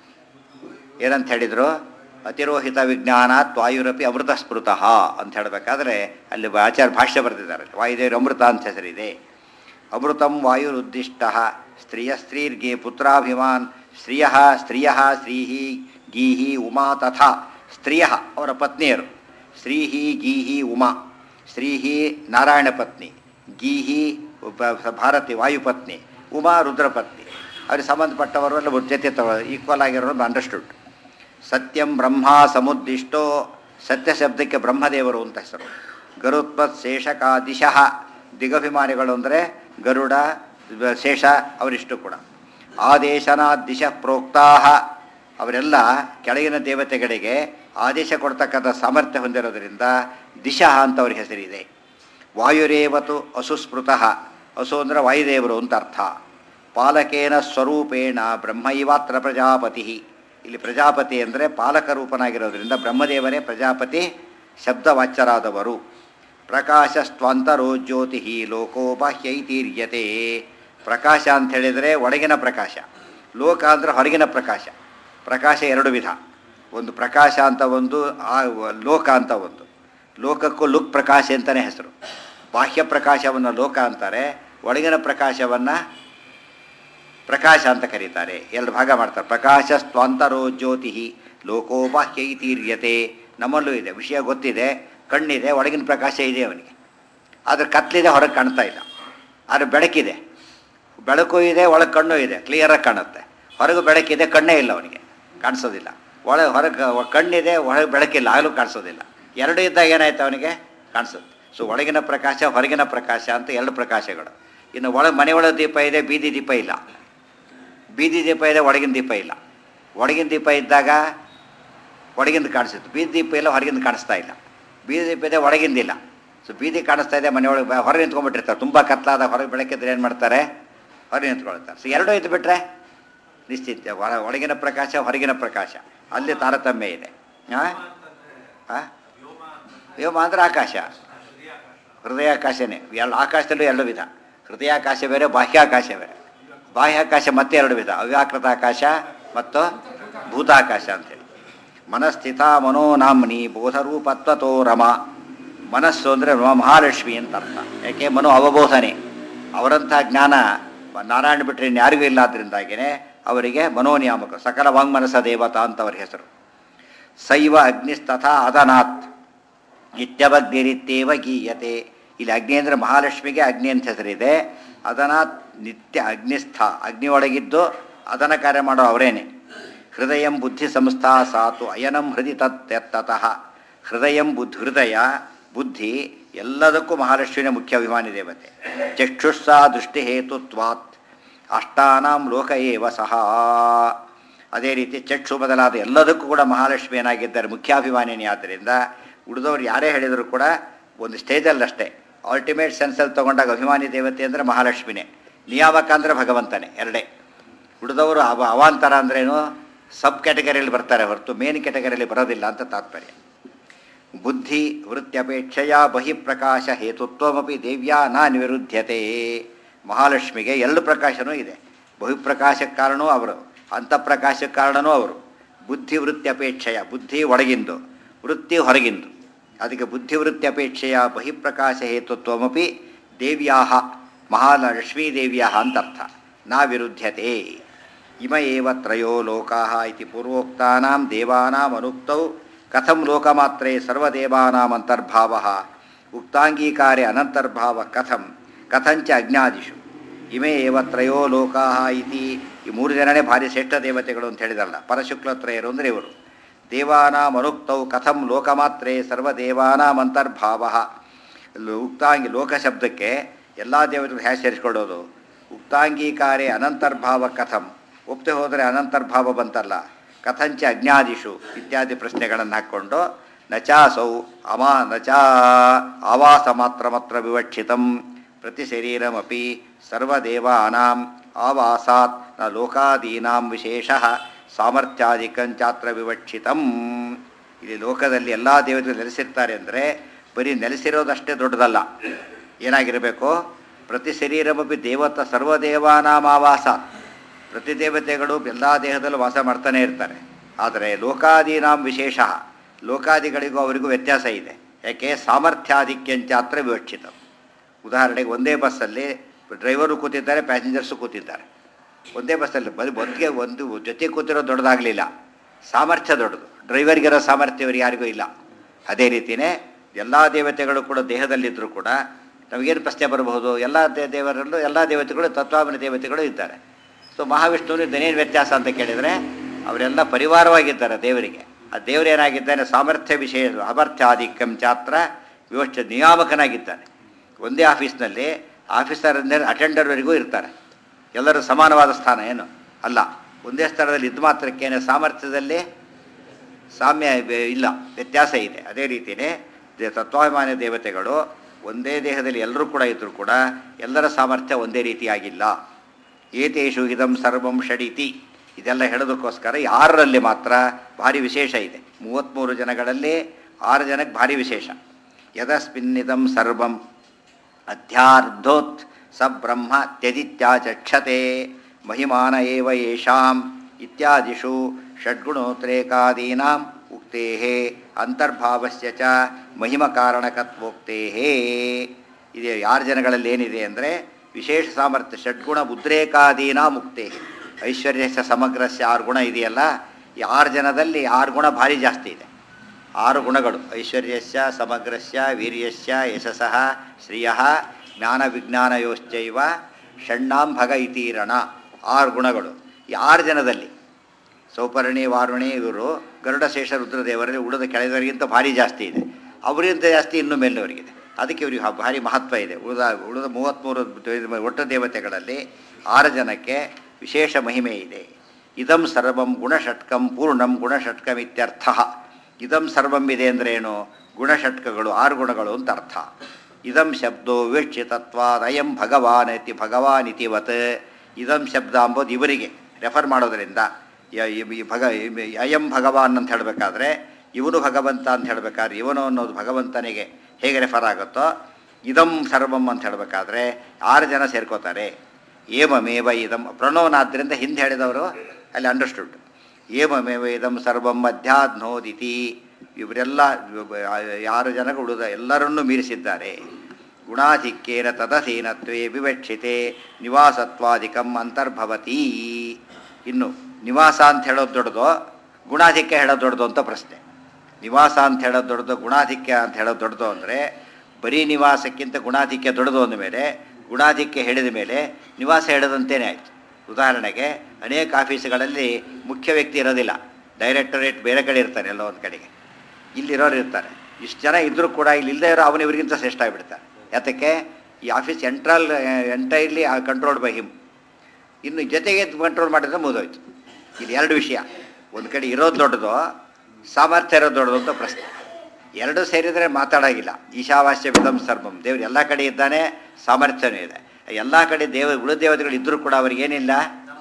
Speaker 1: ಏನಂತ ಹೇಳಿದರು ಅತಿರೋಹಿತ ವಿಜ್ಞಾನಾತ್ ವಾಯುರಪಿ ಅಮೃತ ಸ್ಮೃತಃ ಅಂತ ಹೇಳಬೇಕಾದ್ರೆ ಅಲ್ಲಿ ಆಚಾರ್ಯ ಭಾಷ್ಯ ಬರೆದಿದ್ದಾರೆ ವಾಯುದೇವರು ಅಮೃತ ಅಂತ ಹೆಸರಿದೆ ಅಮೃತಂ ವಾಯುರುದ್ದಿಷ್ಟ ಸ್ತ್ರೀಯ ಸ್ತ್ರೀರ್ಗೆ ಪುತ್ರಾಭಿಮಾನ್ ಸ್ತ್ರೀಯ ಸ್ತ್ರೀಯ ಸ್ತ್ರೀಹಿ ಗೀಹಿ ಉಮಾ ತಥಾ ಸ್ತ್ರೀಯ ಅವರ ಪತ್ನಿಯರು ಸ್ತ್ರೀಹಿ ಗೀಹಿ ಉಮಾ ಸ್ತ್ರೀಹಿ ನಾರಾಯಣ ಪತ್ನಿ ಗೀಹಿ ಬ- ಭಾರತಿ ವಾಯುಪತ್ನಿ ಉಮಾ ರುದ್ರಪತ್ನಿ ಅವ್ರಿಗೆ ಸಂಬಂಧಪಟ್ಟವರು ಎಲ್ಲ ಜೊತೆ ತಗೋ ಈಕ್ವಲ್ ಆಗಿರೋದು ಅಂಡರ್ಸ್ಟುಡ್ ಸತ್ಯಂ ಬ್ರಹ್ಮ ಸಮುದ್ದಿಷ್ಟೋ ಸತ್ಯ ಶಬ್ದಕ್ಕೆ ಬ್ರಹ್ಮದೇವರು ಅಂತ ಹೆಸರು ಗರುತ್ಪತ್ ಶೇಷಕ ದಿಶಃ ದಿಗಭಿಮಾನಿಗಳು ಅಂದರೆ ಗರುಡ ಶೇಷ ಅವರಿಷ್ಟು ಕೂಡ ಆದೇಶನಾದ್ ದಿಶ ಪ್ರೋಕ್ತಾ ಅವರೆಲ್ಲ ಕೆಳಗಿನ ದೇವತೆಗಳಿಗೆ ಆದೇಶ ಕೊಡ್ತಕ್ಕಂಥ ಸಾಮರ್ಥ್ಯ ಹೊಂದಿರೋದ್ರಿಂದ ದಿಶಃ ಅಂತ ಅವ್ರ ಹೆಸರಿದೆ ವಾಯುರೇವತು ಅಸುಸ್ಮೃತಃ ಅಸು ಅಂದರೆ ವಾಯುದೇವರು ಅಂತ ಅರ್ಥ ಪಾಲಕೇನ ಸ್ವರೂಪೇಣ ಬ್ರಹ್ಮೈವಾತ್ರ ಪ್ರಜಾಪತಿ ಇಲ್ಲಿ ಪ್ರಜಾಪತಿ ಅಂದರೆ ಪಾಲಕ ರೂಪನಾಗಿರೋದ್ರಿಂದ ಬ್ರಹ್ಮದೇವರೇ ಪ್ರಜಾಪತಿ ಶಬ್ದವಾಚ್ಯರಾದವರು ಪ್ರಕಾಶಸ್ತ್ವಂತರೋ ಜ್ಯೋತಿ ಲೋಕೋ ಬಾಹ್ಯೈತೀರ್ಯತೆ ಪ್ರಕಾಶ ಅಂತ ಹೇಳಿದರೆ ಒಳಗಿನ ಪ್ರಕಾಶ ಲೋಕ ಅಂದರೆ ಹೊರಗಿನ ಪ್ರಕಾಶ ಪ್ರಕಾಶ ಎರಡು ವಿಧ ಒಂದು ಪ್ರಕಾಶ ಅಂತ ಒಂದು ಆ ಲೋಕ ಅಂತ ಒಂದು ಲೋಕಕ್ಕೂ ಲುಕ್ ಪ್ರಕಾಶ ಅಂತಲೇ ಹೆಸರು ಬಾಹ್ಯ ಪ್ರಕಾಶವನ್ನು ಲೋಕ ಅಂತಾರೆ ಒಳಗಿನ ಪ್ರಕಾಶವನ್ನು ಪ್ರಕಾಶ ಅಂತ ಕರೀತಾರೆ ಎರಡು ಭಾಗ ಮಾಡ್ತಾರೆ ಪ್ರಕಾಶ ಸ್ವಾಂತರೋ ಜ್ಯೋತಿ ಲೋಕೋ ಬಾಹ್ಯೈತೀರ್ಯತೆ ನಮ್ಮಲ್ಲೂ ಇದೆ ವಿಷಯ ಗೊತ್ತಿದೆ ಕಣ್ಣಿದೆ ಒಳಗಿನ ಪ್ರಕಾಶ ಇದೆ ಅವನಿಗೆ ಆದರೆ ಕತ್ಲಿದೆ ಹೊರಗೆ ಕಾಣ್ತಾ ಇಲ್ಲ ಆದರೆ ಬೆಳಕಿದೆ ಬೆಳಕು ಇದೆ ಒಳಗೆ ಕಣ್ಣು ಇದೆ ಕ್ಲಿಯರಾಗಿ ಕಾಣುತ್ತೆ ಹೊರಗೆ ಬೆಳಕಿದೆ ಕಣ್ಣೇ ಇಲ್ಲ ಅವನಿಗೆ ಕಾಣಿಸೋದಿಲ್ಲ ಒಳಗೆ ಹೊರಗೆ ಕಣ್ಣಿದೆ ಒಳಗೆ ಬೆಳಕಿಲ್ಲ ಆಗಲೂ ಕಾಣಿಸೋದಿಲ್ಲ ಎರಡು ಇದ್ದಾಗ ಏನಾಯ್ತು ಅವನಿಗೆ ಕಾಣಿಸುತ್ತೆ ಸೊ ಒಳಗಿನ ಪ್ರಕಾಶ ಹೊರಗಿನ ಪ್ರಕಾಶ ಅಂತ ಎರಡು ಪ್ರಕಾಶಗಳು ಇನ್ನು ಒಳಗೆ ಮನೆಯೊಳಗೆ ದೀಪ ಇದೆ ಬೀದಿ ದೀಪ ಇಲ್ಲ ಬೀದಿ ದೀಪ ಇದೆ ಒಳಗಿನ ದೀಪ ಇಲ್ಲ ಒಳಗಿನ ದೀಪ ಇದ್ದಾಗ ಒಳಗಿಂದ ಕಾಣಿಸುತ್ತೆ ಬೀದಿ ದೀಪ ಇಲ್ಲ ಹೊರಗಿಂದ ಕಾಣಿಸ್ತಾ ಇಲ್ಲ ಬೀದಿ ದೀಪ ಇದೆ ಒಳಗಿಂದಿಲ್ಲ ಸೊ ಬೀದಿ ಕಾಣಿಸ್ತಾ ಇದೆ ಮನೆಯೊಳಗೆ ಬ- ಹೊರಗೆ ನಿಂತ್ಕೊಂಡ್ಬಿಟ್ಟಿರ್ತಾರೆ ತುಂಬ ಕತ್ಲಾದ ಹೊರಗೆ ಬೆಳಕಿದ್ರೆ ಏನು ಮಾಡ್ತಾರೆ ಹೊರಗೆ ನಿಂತ್ಕೊಳ್ತಾರೆ ಸೊ ಎರಡೂ ಇದ್ದು ಬಿಟ್ರೆ ನಿಶ್ಚಿತ ಹೊರ ಒಳಗಿನ ಪ್ರಕಾಶ ಹೊರಗಿನ ಪ್ರಕಾಶ ಅಲ್ಲಿ ತಾರತಮ್ಯ ಇದೆ ಹಾಂ ಹಾಂ ವ್ಯೋಮ ಅಂದರೆ ಆಕಾಶ ಹೃದಯಾಕಾಶನೇ ಎರಡು ಆಕಾಶದಲ್ಲೂ ಎರಡು ವಿಧ ಹೃದಯಾಕಾಶ ಬೇರೆ ಬಾಹ್ಯಾಕಾಶ ಬೇರೆ ಬಾಹ್ಯಾಕಾಶ ಮತ್ತೆ ಎರಡು ವಿಧ ಅವ್ಯಾಕೃತ ಆಕಾಶ ಮತ್ತು ಭೂತಾಕಾಶ ಅಂತೇಳಿ ಮನಸ್ಥಿತ ಮನೋನಾಮ್ನಿ ಬೋಧರೂಪತ್ವತೋ ರಮ ಮನಸ್ಸು ಅಂದರೆ ಮಹಾಲಕ್ಷ್ಮಿ ಅಂತ ಅರ್ಥ ಯಾಕೆ ಮನೋ ಅವಬೋಧನೆ ಅವರಂಥ ಜ್ಞಾನ ನಾರಾಯಣ ಬಿಟ್ಟರೆ ಯಾರಿಗೂ ಇಲ್ಲ ಆದ್ದರಿಂದಾಗಿಯೇ ಅವರಿಗೆ ಮನೋನಿಯಾಮಕ ಸಕಲ ವಾಂಗ್ಮನಸ ದೇವತಾ ಅಂತ ಅವರ ಹೆಸರು ಶೈವ ಅಗ್ನಿಸ್ತಥಾ ಅದನಾತ್ ನಿತ್ಯವಗ್ನಿರಿತ್ಯೇವ ಗೀಯತೆ ಇಲ್ಲಿ ಅಗ್ನಿ ಅಂದರೆ ಮಹಾಲಕ್ಷ್ಮಿಗೆ ಅಗ್ನಿ ಅಂತ ಹೆಸರಿದೆ ಅದನಾತ್ ನಿತ್ಯ ಅಗ್ನಿಸ್ಥ ಅಗ್ನಿ ಒಳಗಿದ್ದು ಅದನ ಕಾರ್ಯ ಮಾಡೋ ಅವರೇನೆ ಹೃದಯಂ ಬುದ್ಧಿ ಸಂಸ್ಥಾ ಸಾತು ಅಯನಂ ಹೃದಯ ತತ್ತತಃ ಹೃದಯಂ ಬುದ್ಧಿ ಹೃದಯ ಬುದ್ಧಿ ಎಲ್ಲದಕ್ಕೂ ಮಹಾಲಕ್ಷ್ಮಿನೇ ಮುಖ್ಯ ಅಭಿಮಾನಿ ದೇವತೆ ಚಕ್ಷುಸ್ಸಾ ದೃಷ್ಟಿ ಹೇತುತ್ವಾತ್ ಅಷ್ಟಾನಾಂ ಲೋಕ ಏವ ಸಹ ಅದೇ ರೀತಿ ಚಕ್ಷು ಬದಲಾದ ಎಲ್ಲದಕ್ಕೂ ಕೂಡ ಮಹಾಲಕ್ಷ್ಮಿ ಏನಾಗಿದ್ದಾರೆ ಮುಖ್ಯಾಭಿಮಾನಿನಿ ಆದ್ದರಿಂದ ಉಳಿದವ್ರು ಯಾರೇ ಹೇಳಿದರೂ ಕೂಡ ಒಂದು ಸ್ಟೇಜಲ್ಲಷ್ಟೇ ಅಲ್ಟಿಮೇಟ್ ಸೆನ್ಸಲ್ಲಿ ತೊಗೊಂಡಾಗ ಅಭಿಮಾನಿ ದೇವತೆ ಅಂದರೆ ಮಹಾಲಕ್ಷ್ಮಿನೇ ನಿಯಾಮಕ ಅಂದರೆ ಭಗವಂತನೇ ಎರಡೇ ಉಳಿದವರು ಅವ ಅವಾಂತರ ಅಂದ್ರೇನು ಸಬ್ ಕ್ಯಾಟಗರಿಯಲ್ಲಿ ಬರ್ತಾರೆ ಹೊರತು ಮೇನ್ ಕ್ಯಾಟಗರಿಯಲ್ಲಿ ಬರೋದಿಲ್ಲ ಅಂತ ತಾತ್ಪರ್ಯ ಬುದ್ಧಿ ವೃತ್ಯಪೇಕ್ಷೆಯ ಬಹಿಪ್ರಕಾಶ ಹೇತುತ್ವಮಪಿ ದೇವ್ಯಾ ನ ನಿವಿರುದ್ಧತೆ ಮಹಾಲಕ್ಷ್ಮಿಗೆ ಎಲ್ಲ ಪ್ರಕಾಶನೂ ಇದೆ ಬಹಿಪ್ರಕಾಶಕ್ಕೆ ಕಾರಣವೂ ಅವರು ಅಂತಃಪ್ರಕಾಶಕ್ಕೆ ಕಾರಣನೂ ಅವರು ಬುದ್ಧಿ ವೃತ್ಯಪೇಕ್ಷೆಯ ಬುದ್ಧಿ ಒಳಗಿಂದು ವೃತ್ತಿ ಹೊರಗಿಂದು ಅದಕ್ಕೆ ಬುದ್ಧಿವೃತ್ತಿ ಅಪೇಕ್ಷೆಯ ಬಹಿಪ್ರಕಾಶ ಹೇತುತ್ವಮಪಿ ದೇವ್ಯಾ ಮಹಾಲಕ್ಷ್ಮೀ ದೇವ್ಯಾ ಅಂತ ಅರ್ಥ ನಾ ವಿರುದ್ಧತೆ ಇಮ ಏವ ತ್ರಯೋ ಲೋಕಾ ಇತಿ ಪೂರ್ವೋಕ್ತಾನಾಂ ದೇವಾನಾಂ ಅನುಕ್ತೌ ಕಥಂ ಲೋಕಮಾತ್ರೇ ಸರ್ವದೇವಾನಾಂ ಅಂತರ್ಭಾವ ಉಕ್ತಾಂಗೀಕಾರೆ ಅನಂತರ್ಭಾವ ಕಥಂ ಕಥಂಚ ಅಜ್ಞಾದಿಷು ಇಮೇ ಏವ ತ್ರಯೋ ಲೋಕಾ ಇತಿ ಈ ಮೂರು ಜನನೇ ಭಾರಿ ಶ್ರೇಷ್ಠ ದೇವತೆಗಳು ಅಂತ ಹೇಳಿದಲ್ಲ ಪರಶುಕ್ಲತ್ರಯರು ಅಂದರೆ ಇವರು ದೇವಾನಾಂ ಅನುಕ್ತೌ ಕಥಂ ಲೋಕಮಾತ್ರೇ ಸರ್ವದೇವಾನಾಂ ಅಂತರ್ಭಾವ ಉಕ್ತಾಂಗಿ ಲೋಕ ಶಬ್ದಕ್ಕೆ ಎಲ್ಲ ದೇವತೆಗಳು ಹೇಗೆ ಸೇರಿಸ್ಕೊಳ್ಳೋದು ಉಕ್ತಾಂಗೀಕಾರೆ ಅನಂತರ್ಭಾವ ಕಥಂ ಒಪ್ಪದೆ ಹೋದರೆ ಅನಂತರ್ಭಾವ ಬಂತಲ್ಲ ಕಥಂಚ ಅಜ್ಞಾದಿಷು ಇತ್ಯಾದಿ ಪ್ರಶ್ನೆಗಳನ್ನು ಹಾಕ್ಕೊಂಡು ನಚಾಸೌ ಅಮಾ ನಚಾ ಆವಾಸ ಮಾತ್ರ ಮಾತ್ರ ವಿವಕ್ಷಿತಂ ಪ್ರತಿ ಶರೀರಮಪಿ ಸರ್ವದೇವಾನಾಂ ಆವಾಸಾತ್ ನ ಲೋಕಾದೀನಾಂ ವಿಶೇಷ ಸಾಮರ್ಥ್ಯಾಧಿಕಂಚಾತ್ರ ವಿವಕ್ಷಿತಂ ಇಲ್ಲಿ ಲೋಕದಲ್ಲಿ ಎಲ್ಲ ದೇವತೆಗಳು ನೆಲೆಸಿರ್ತಾರೆ ಅಂದರೆ ಬರೀ ನೆಲೆಸಿರೋದಷ್ಟೇ ದೊಡ್ಡದಲ್ಲ ಏನಾಗಿರಬೇಕು ಪ್ರತಿ ಶರೀರಮಪಿ ದೇವತ ಸರ್ವದೇವಾನಾಂ ಆವಾಸ ಪ್ರತಿ ದೇವತೆಗಳು ಎಲ್ಲ ದೇಹದಲ್ಲೂ ವಾಸ ಮಾಡ್ತಾನೆ ಇರ್ತಾರೆ ಆದರೆ ಲೋಕಾದೀನಾಂ ವಿಶೇಷ ಲೋಕಾದಿಗಳಿಗೂ ಅವರಿಗೂ ವ್ಯತ್ಯಾಸ ಇದೆ ಯಾಕೆ ಸಾಮರ್ಥ್ಯಾಧಿಕ್ಯಂಚಾತ್ರ ವಿವಕ್ಷಿತ ಉದಾಹರಣೆಗೆ ಒಂದೇ ಬಸ್ಸಲ್ಲಿ ಡ್ರೈವರು ಕೂತಿದ್ದಾರೆ ಪ್ಯಾಸೆಂಜರ್ಸು ಕೂತಿದ್ದಾರೆ ಒಂದೇ ಬಸ್ಸಲ್ಲಿ ಬರೀ ಒಂದಿಗೆ ಒಂದು ಜೊತೆ ಕೂತಿರೋ ದೊಡ್ಡದಾಗಲಿಲ್ಲ ಸಾಮರ್ಥ್ಯ ದೊಡ್ಡದು ಡ್ರೈವರ್ಗಿರೋ ಸಾಮರ್ಥ್ಯ ಇವರಿಗೆ ಯಾರಿಗೂ ಇಲ್ಲ ಅದೇ ರೀತಿಯೇ ಎಲ್ಲ ದೇವತೆಗಳು ಕೂಡ ದೇಹದಲ್ಲಿದ್ದರೂ ಕೂಡ ನಮಗೇನು ಪ್ರಶ್ನೆ ಬರಬಹುದು ಎಲ್ಲ ದೇ ದೇವರಲ್ಲೂ ಎಲ್ಲ ದೇವತೆಗಳು ತತ್ವಾಭಿನ ದೇವತೆಗಳು ಇದ್ದಾರೆ ಸೊ ಮಹಾವಿಷ್ಣುವಿನ ವ್ಯತ್ಯಾಸ ಅಂತ ಕೇಳಿದರೆ ಅವರೆಲ್ಲ ಪರಿವಾರವಾಗಿದ್ದಾರೆ ದೇವರಿಗೆ ಆ ದೇವರು ಏನಾಗಿದ್ದಾನೆ ಸಾಮರ್ಥ್ಯ ವಿಷಯ ಸಾಮರ್ಥ್ಯಾಧಿಕ್ಯಂ ಚಾತ್ರ ವಿವಕ್ಷ ನಿಯಾಮಕನಾಗಿದ್ದಾನೆ ಒಂದೇ ಆಫೀಸ್ನಲ್ಲಿ ಆಫೀಸರ್ ಅಂದರೆ ಅಟೆಂಡರ್ವರೆಗೂ ಇರ್ತಾರೆ ಎಲ್ಲರೂ ಸಮಾನವಾದ ಸ್ಥಾನ ಏನು ಅಲ್ಲ ಒಂದೇ ಸ್ಥಳದಲ್ಲಿ ಇದ್ದು ಮಾತ್ರಕ್ಕೇನೆ ಸಾಮರ್ಥ್ಯದಲ್ಲಿ ಸಾಮ್ಯ ಬೆ- ಇಲ್ಲ ವ್ಯತ್ಯಾಸ ಇದೆ ಅದೇ ರೀತಿಯೇ ದೇ- ತತ್ವಾಭಿಮಾನಿ ದೇವತೆಗಳು ಒಂದೇ ದೇಹದಲ್ಲಿ ಎಲ್ಲರೂ ಕೂಡ ಇದ್ದರೂ ಕೂಡ ಎಲ್ಲರ ಸಾಮರ್ಥ್ಯ ಒಂದೇ ರೀತಿಯಾಗಿಲ್ಲ ಏತೇಷು ಇದಂ ಸರ್ವಂ ಷಡಿತಿ ಇದೆಲ್ಲ ಹೇಳೋದಕ್ಕೋಸ್ಕರ ಈ ಆರರಲ್ಲಿ ಮಾತ್ರ ಭಾರಿ ವಿಶೇಷ ಇದೆ ಮೂವತ್ತ್ಮೂರು ಜನಗಳಲ್ಲಿ ಆರು ಜನಕ್ಕೆ ಭಾರಿ ವಿಶೇಷ ಯದಸ್ಮಿನ್ನಿದಂ ಸರ್ವಂ ಅಧ್ಯಾರ್ಧೋತ್ ಸ ಬ್ರಹ್ಮ ತ್ಯಜಿತ್ಯಾಚಕ್ಷತೆ ಮಹಿಮಾನ ಏವ ಯೇಷಾಂ ಇತ್ಯಾದಿಷು ಷಡ್ಗುಣೋತ್ರೇಕಾದೀನಾಂ ಉಕ್ತೇ ಅಂತರ್ಭಾವಸ್ಯ ಚ ಮಹಿಮಕಾರಣಕತ್ವೋಕ್ತೇ ಇದೆ ಯಾರು ಜನಗಳಲ್ಲಿ ಏನಿದೆ ಅಂದರೆ ವಿಶೇಷ ಸಾಮರ್ಥ್ಯ ಷಡ್ಗುಣ ಉದ್ರೇಕಾದೀನಾ ಮುಕ್ತೇ ಐಶ್ವರ್ಯಸ್ಯ ಸಮಗ್ರಸ್ಯ ಆರು ಗುಣ ಇದೆಯಲ್ಲ ಈ ಆರು ಜನದಲ್ಲಿ ಆರು ಗುಣ ಭಾರಿ ಜಾಸ್ತಿ ಇದೆ ಆರು ಗುಣಗಳು ಐಶ್ವರ್ಯಸ್ಯ ಸಮಗ್ರಸ್ಯ ವೀರ್ಯಸ್ಯ ಯಶಸಃ ಶ್ರಿಯ ಜ್ಞಾನ ವಿಜ್ಞಾನಯೋಶ್ಚೈವ ಷಣ್ಣಾಂ ಭಗ ಇತೀರಣ ಆರು ಗುಣಗಳು ಈ ಆರು ಜನದಲ್ಲಿ ಸೌಪರ್ಣಿ ವಾರುಣಿ ಇವರು ಗರುಡಶೇಷ ರುದ್ರದೇವರಲ್ಲಿ ಉಳಿದ ಕೆಳದವರಿಗಿಂತ ಭಾರಿ ಜಾಸ್ತಿ ಇದೆ ಅವರಿಗಿಂತ ಜಾಸ್ತಿ ಇನ್ನೂ ಮೇಲಿನವರಿಗಿದೆ ಅದಕ್ಕೆ ಇವರಿಗೆ ಹ- ಭಾರಿ ಮಹತ್ವ ಇದೆ ಉಳಿದ ಉಳಿದ ಮೂವತ್ತ್ಮೂರು ದೇ- ಒಟ್ಟು ದೇವತೆಗಳಲ್ಲಿ ಆರು ಜನಕ್ಕೆ ವಿಶೇಷ ಮಹಿಮೆ ಇದೆ ಇದಂ ಸರ್ವಂ ಗುಣಷಟ್ಕಂ ಪೂರ್ಣಂ ಗುಣಷಟ್ಕಂ ಇತ್ಯರ್ಥ ಇದಂ ಸರ್ವಂ ಇದೆ ಅಂದರೆ ಏನು ಗುಣಷಟ್ಕಗಳು ಆರು ಗುಣಗಳು ಅಂತ ಅರ್ಥ ಇದಂ ಶಬ್ದೋ ವಿವಕ್ಷಿತತ್ವಾದ ಅಯಂ ಭಗವಾನ್ ಇತಿ ಭಗವಾನ್ ಇತಿವತ್ ಇದಂ ಶಬ್ದ ಅಂಬೋದು ಇವರಿಗೆ ರೆಫರ್ ಮಾಡೋದರಿಂದ ಯ- ಈ- ಈ ಭಗ ಈ- ಅಯಂ ಭಗವಾನ್ ಅಂತ ಹೇಳಬೇಕಾದ್ರೆ ಇವನು ಭಗವಂತ ಅಂತ ಹೇಳಬೇಕಾದ್ರೆ ಇವನು ಅನ್ನೋದು ಭಗವಂತನಿಗೆ ಹೇಗೆ ರೆಫರ್ ಆಗುತ್ತೋ ಇದಂ ಸರ್ವಂ ಅಂತ ಹೇಳಬೇಕಾದ್ರೆ ಆರು ಜನ ಸೇರ್ಕೋತಾರೆ ಏಮಮೇವ ಇದಂ ಪ್ರಣೋನಾದ್ರಿಂದ ಹಿಂದೆ ಹೇಳಿದವರು ಅಲ್ಲಿ ಅಂಡರ್ಸ್ಟುಡ್ ಏಮಮೇವ ಇದಂ ಸರ್ವಂ ಅಧ್ಯಾಧ್ನೋದಿತಿ ಇವರೆಲ್ಲ ಯಾರು ಜನಗಳು ಉಳಿದ ಎಲ್ಲರನ್ನೂ ಮೀರಿಸಿದ್ದಾರೆ ಗುಣಾಧಿಕ್ಯೇನ ತದಸೀನತ್ವೇ ವಿವಕ್ಷಿತೆ ನಿವಾಸತ್ವಾದಿಕಂ ಅಂತರ್ಭವತಿ ಇನ್ನು ನಿವಾಸ ಅಂತ ಹೇಳೋದು ದೊಡ್ಡದು ಗುಣಾಧಿಕ್ಯ ಹೇಳೋದು ದೊಡ್ಡದು ಅಂತ ಪ್ರಶ್ನೆ ನಿವಾಸ ಅಂತ ಹೇಳೋದು ದೊಡ್ಡದು ಗುಣಾಧಿಕ್ಯ ಅಂತ ಹೇಳೋದು ದೊಡ್ಡದು ಅಂದರೆ ಬರೀ ನಿವಾಸಕ್ಕಿಂತ ಗುಣಾಧಿಕ್ಯ ದೊಡ್ಡದು ಅಂದ ಮೇಲೆ ಗುಣಾಧಿಕ್ಯ ಹೇಳಿದ ಮೇಲೆ ನಿವಾಸ ಹೇಳದಂತೇನೆ ಆಯಿತು ಉದಾಹರಣೆಗೆ ಅನೇಕ ಆಫೀಸುಗಳಲ್ಲಿ ಮುಖ್ಯ ವ್ಯಕ್ತಿ ಇರೋದಿಲ್ಲ ಡೈರೆಕ್ಟರೇಟ್ ಬೇರೆ ಕಡೆ ಇರ್ತಾರೆ ಎಲ್ಲೋ ಒಂದು ಕಡೆಗೆ ಇಲ್ಲಿರೋರು ಇರ್ತಾರೆ ಇಷ್ಟು ಜನ ಇದ್ದರೂ ಕೂಡ ಇಲ್ಲಿ ಇಲ್ಲದೆ ಇರೋ ಅವನು ಇವರಿಗಿಂತ ಶ್ರೇಷ್ಠ ಆಗಿಬಿಡ್ತಾರೆ ಯಾತಕ್ಕೆ ಈ ಆಫೀಸ್ ಎಂಟ್ರಲ್ ಎಂಟೈರ್ಲಿ ಕಂಟ್ರೋಲ್ಡ್ ಬೈ ಹಿಮ್ ಇನ್ನು ಜೊತೆಗೆ ಕಂಟ್ರೋಲ್ ಮಾಡಿದ್ರೆ ಮುಗಿದೋಯ್ತು ಇಲ್ಲಿ ಎರಡು ವಿಷಯ ಒಂದು ಕಡೆ ಇರೋದು ದೊಡ್ಡದು ಸಾಮರ್ಥ್ಯ ಇರೋದು ದೊಡ್ಡದು ಅಂತ ಪ್ರಶ್ನೆ ಎರಡು ಸೇರಿದರೆ ಮಾತಾಡೋಗಿಲ್ಲ ಈಶಾವಾಸ್ಯ ವಿಧಂ ಸರ್ವಂ ದೇವ್ರು ಎಲ್ಲ ಕಡೆ ಇದ್ದಾನೆ ಸಾಮರ್ಥ್ಯನೂ ಇದೆ ಎಲ್ಲ ಕಡೆ ದೇವ ಉಳಿದ ದೇವತೆಗಳು ಇದ್ದರೂ ಕೂಡ ಅವ್ರಿಗೇನಿಲ್ಲ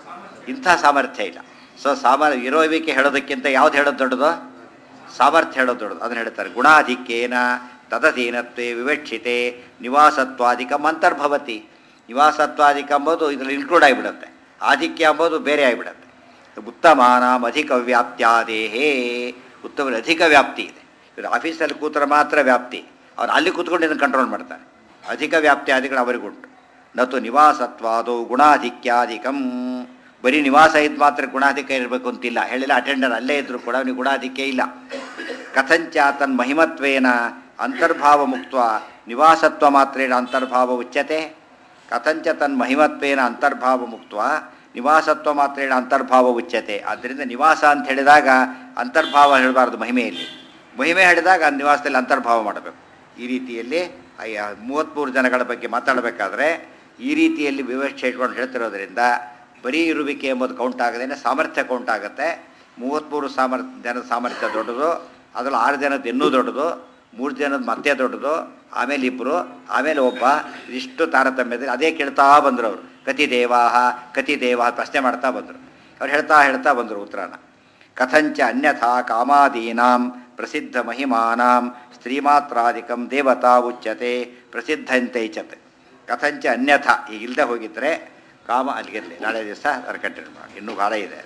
Speaker 1: ಇಂಥ ಸಾಮರ್ಥ್ಯ ಇಲ್ಲ ಸೊ ಸಾಮ ಇರೋವಿಕೆ ಹೇಳೋದಕ್ಕಿಂತ ಯಾವ್ದು ಹೇಳೋದು ದೊಡ್ಡದು ಸಾಮರ್ಥ್ಯ ಹೇಳೋದು ದೊಡ್ಡದು ಅದನ್ನು ಹೇಳ್ತಾರೆ ಗುಣಾಧಿಕ್ಯೇನ ತದಧೀನತ್ವೇ ವಿವಕ್ಷಿತೆ ನಿವಾಸತ್ವಾದಿಕಂ ಅಂತರ್ಭವತಿ ನಿವಾಸತ್ವಾದಿಕ ಎಂಬುದು ಇದರಲ್ಲಿ ಇನ್ಕ್ಲೂಡ್ ಆಗಿಬಿಡುತ್ತೆ ಆಧಿಕ್ಯ ಎಂಬುದು ಬೇರೆ ಆಗಿಬಿಡುತ್ತೆ ಉತ್ತಮಾನಾಂ ಅಧಿಕ ವ್ಯಾಪ್ತ್ಯಾದೇಹೇ ಉತ್ತಮ ಅಧಿಕ ವ್ಯಾಪ್ತಿ ಇದೆ ಇವರು ಆಫೀಸಲ್ಲಿ ಕೂತ್ರೆ ಮಾತ್ರ ವ್ಯಾಪ್ತಿ ಅವ್ರು ಅಲ್ಲಿ ಕೂತ್ಕೊಂಡು ಇದನ್ನು ಕಂಟ್ರೋಲ್ ಮಾಡ್ತಾರೆ ಅಧಿಕ ವ್ಯಾಪ್ತ್ಯಾದಿಗಳು ಅವರಿಗುಂಟು ನತು ನಿವಾಸತ್ವಾದು ಗುಣಾಧಿಕ್ಯಾಧಿಕಂ ಬರೀ ನಿವಾಸ ಇದ್ದು ಮಾತ್ರ ಗುಣಾಧಿಕ್ಯ ಇರಬೇಕು ಅಂತಿಲ್ಲ ಹೇಳಿಲ್ಲ ಅಟೆಂಡರ್ ಅಲ್ಲೇ ಇದ್ದರೂ ಕೂಡ ಅವನಿಗೆ ಗುಣಾಧಿಕ್ಯ ಇಲ್ಲ ಕಥಂಚ ತನ್ ಮಹಿಮತ್ವೇನ ಅಂತರ್ಭಾವ ಮುಕ್ತ ನಿವಾಸತ್ವ ಮಾತ್ರೇಣ ಅಂತರ್ಭಾವ ಉಚ್ಯತೆ ಕಥಂಚ ತನ್ ಮಹಿಮತ್ವೇನ ಅಂತರ್ಭಾವ ಮುಕ್ತ ನಿವಾಸತ್ವ ಮಾತ್ರೇಣ ಅಂತರ್ಭಾವ ಉಚ್ಯತೆ ಆದ್ದರಿಂದ ನಿವಾಸ ಅಂತ ಹೇಳಿದಾಗ ಅಂತರ್ಭಾವ ಹೇಳಬಾರ್ದು ಮಹಿಮೆಯಲ್ಲಿ ಮಹಿಮೆ ಹೇಳಿದಾಗ ಆ ನಿವಾಸದಲ್ಲಿ ಅಂತರ್ಭಾವ ಮಾಡಬೇಕು ಈ ರೀತಿಯಲ್ಲಿ ಅಯ್ಯ ಮೂವತ್ತ್ಮೂರು ಜನಗಳ ಬಗ್ಗೆ ಮಾತಾಡಬೇಕಾದ್ರೆ ಈ ರೀತಿಯಲ್ಲಿ ವಿವಕ್ಷೆ ಇಟ್ಕೊಂಡು ಹೇಳ್ತಿರೋದ್ರಿಂದ ಬರೀ ಇರುವಿಕೆ ಎಂಬುದು ಕೌಂಟ್ ಆಗದೇನೆ ಸಾಮರ್ಥ್ಯ ಕೌಂಟ್ ಆಗುತ್ತೆ ಮೂವತ್ತ್ಮೂರು ಸಾಮರ್ಥ್ಯ ಜನದ ಸಾಮರ್ಥ್ಯ ದೊಡ್ಡದು ಅದರಲ್ಲಿ ಆರು ಜನದ ಇನ್ನೂ ದೊಡ್ಡದು ಮೂರು ಜನದ ಮತ್ತೆ ದೊಡ್ಡದು ಆಮೇಲೆ ಇಬ್ಬರು ಆಮೇಲೆ ಒಬ್ಬ ಇಷ್ಟು ತಾರತಮ್ಯದಲ್ಲಿ ಅದೇ ಕೇಳ್ತಾ ಬಂದರು ಅವರು ಕತಿ ದೇವಾಹ ಕತಿ ದೇವಾಹ ಪ್ರಶ್ನೆ ಮಾಡ್ತಾ ಬಂದರು ಅವ್ರು ಹೇಳ್ತಾ ಹೇಳ್ತಾ ಬಂದರು ಉತ್ತರನ ಕಥಂಚ ಅನ್ಯಥಾ ಕಾಮಾದೀನಾಂ ಪ್ರಸಿದ್ಧ ಮಹಿಮಾನಾಂ ಸ್ತ್ರೀಮಾತ್ರಾಧಿಕಂ ದೇವತಾ ಉಚ್ಯತೆ ಪ್ರಸಿದ್ಧಂತೈಚತೆ ಕಥಂಚ ಅನ್ಯಥಾ ಈಗ ಇಲ್ಲದೆ ಹೋಗಿದ್ರೆ ಕಾಮ ಅಲ್ಲಿಗಿರಲಿ ನಾಳೆ ದಿವಸ ಅದರ ಕಂಟಿನ್ಯೂ ಮಾಡಿ ಇನ್ನೂ ಭಾಳ ಇದೆ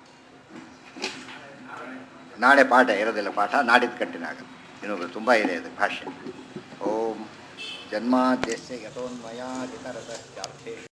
Speaker 1: ನಾಳೆ ಪಾಠ ಇರೋದಿಲ್ಲ ಪಾಠ ನಾಡಿದ್ದು ಕಂಟಿನ್ಯೂ ಆಗುತ್ತೆ ಇನ್ನೂ ತುಂಬ ಇದೆ ಅದು ಭಾಷೆ ಓಂ ಜನ್ಮಾದ್ಯಸ್ಯ ಯಥೋನ್ಮಯಾದಿತರತಶ್ಚಾರ್ಥೇ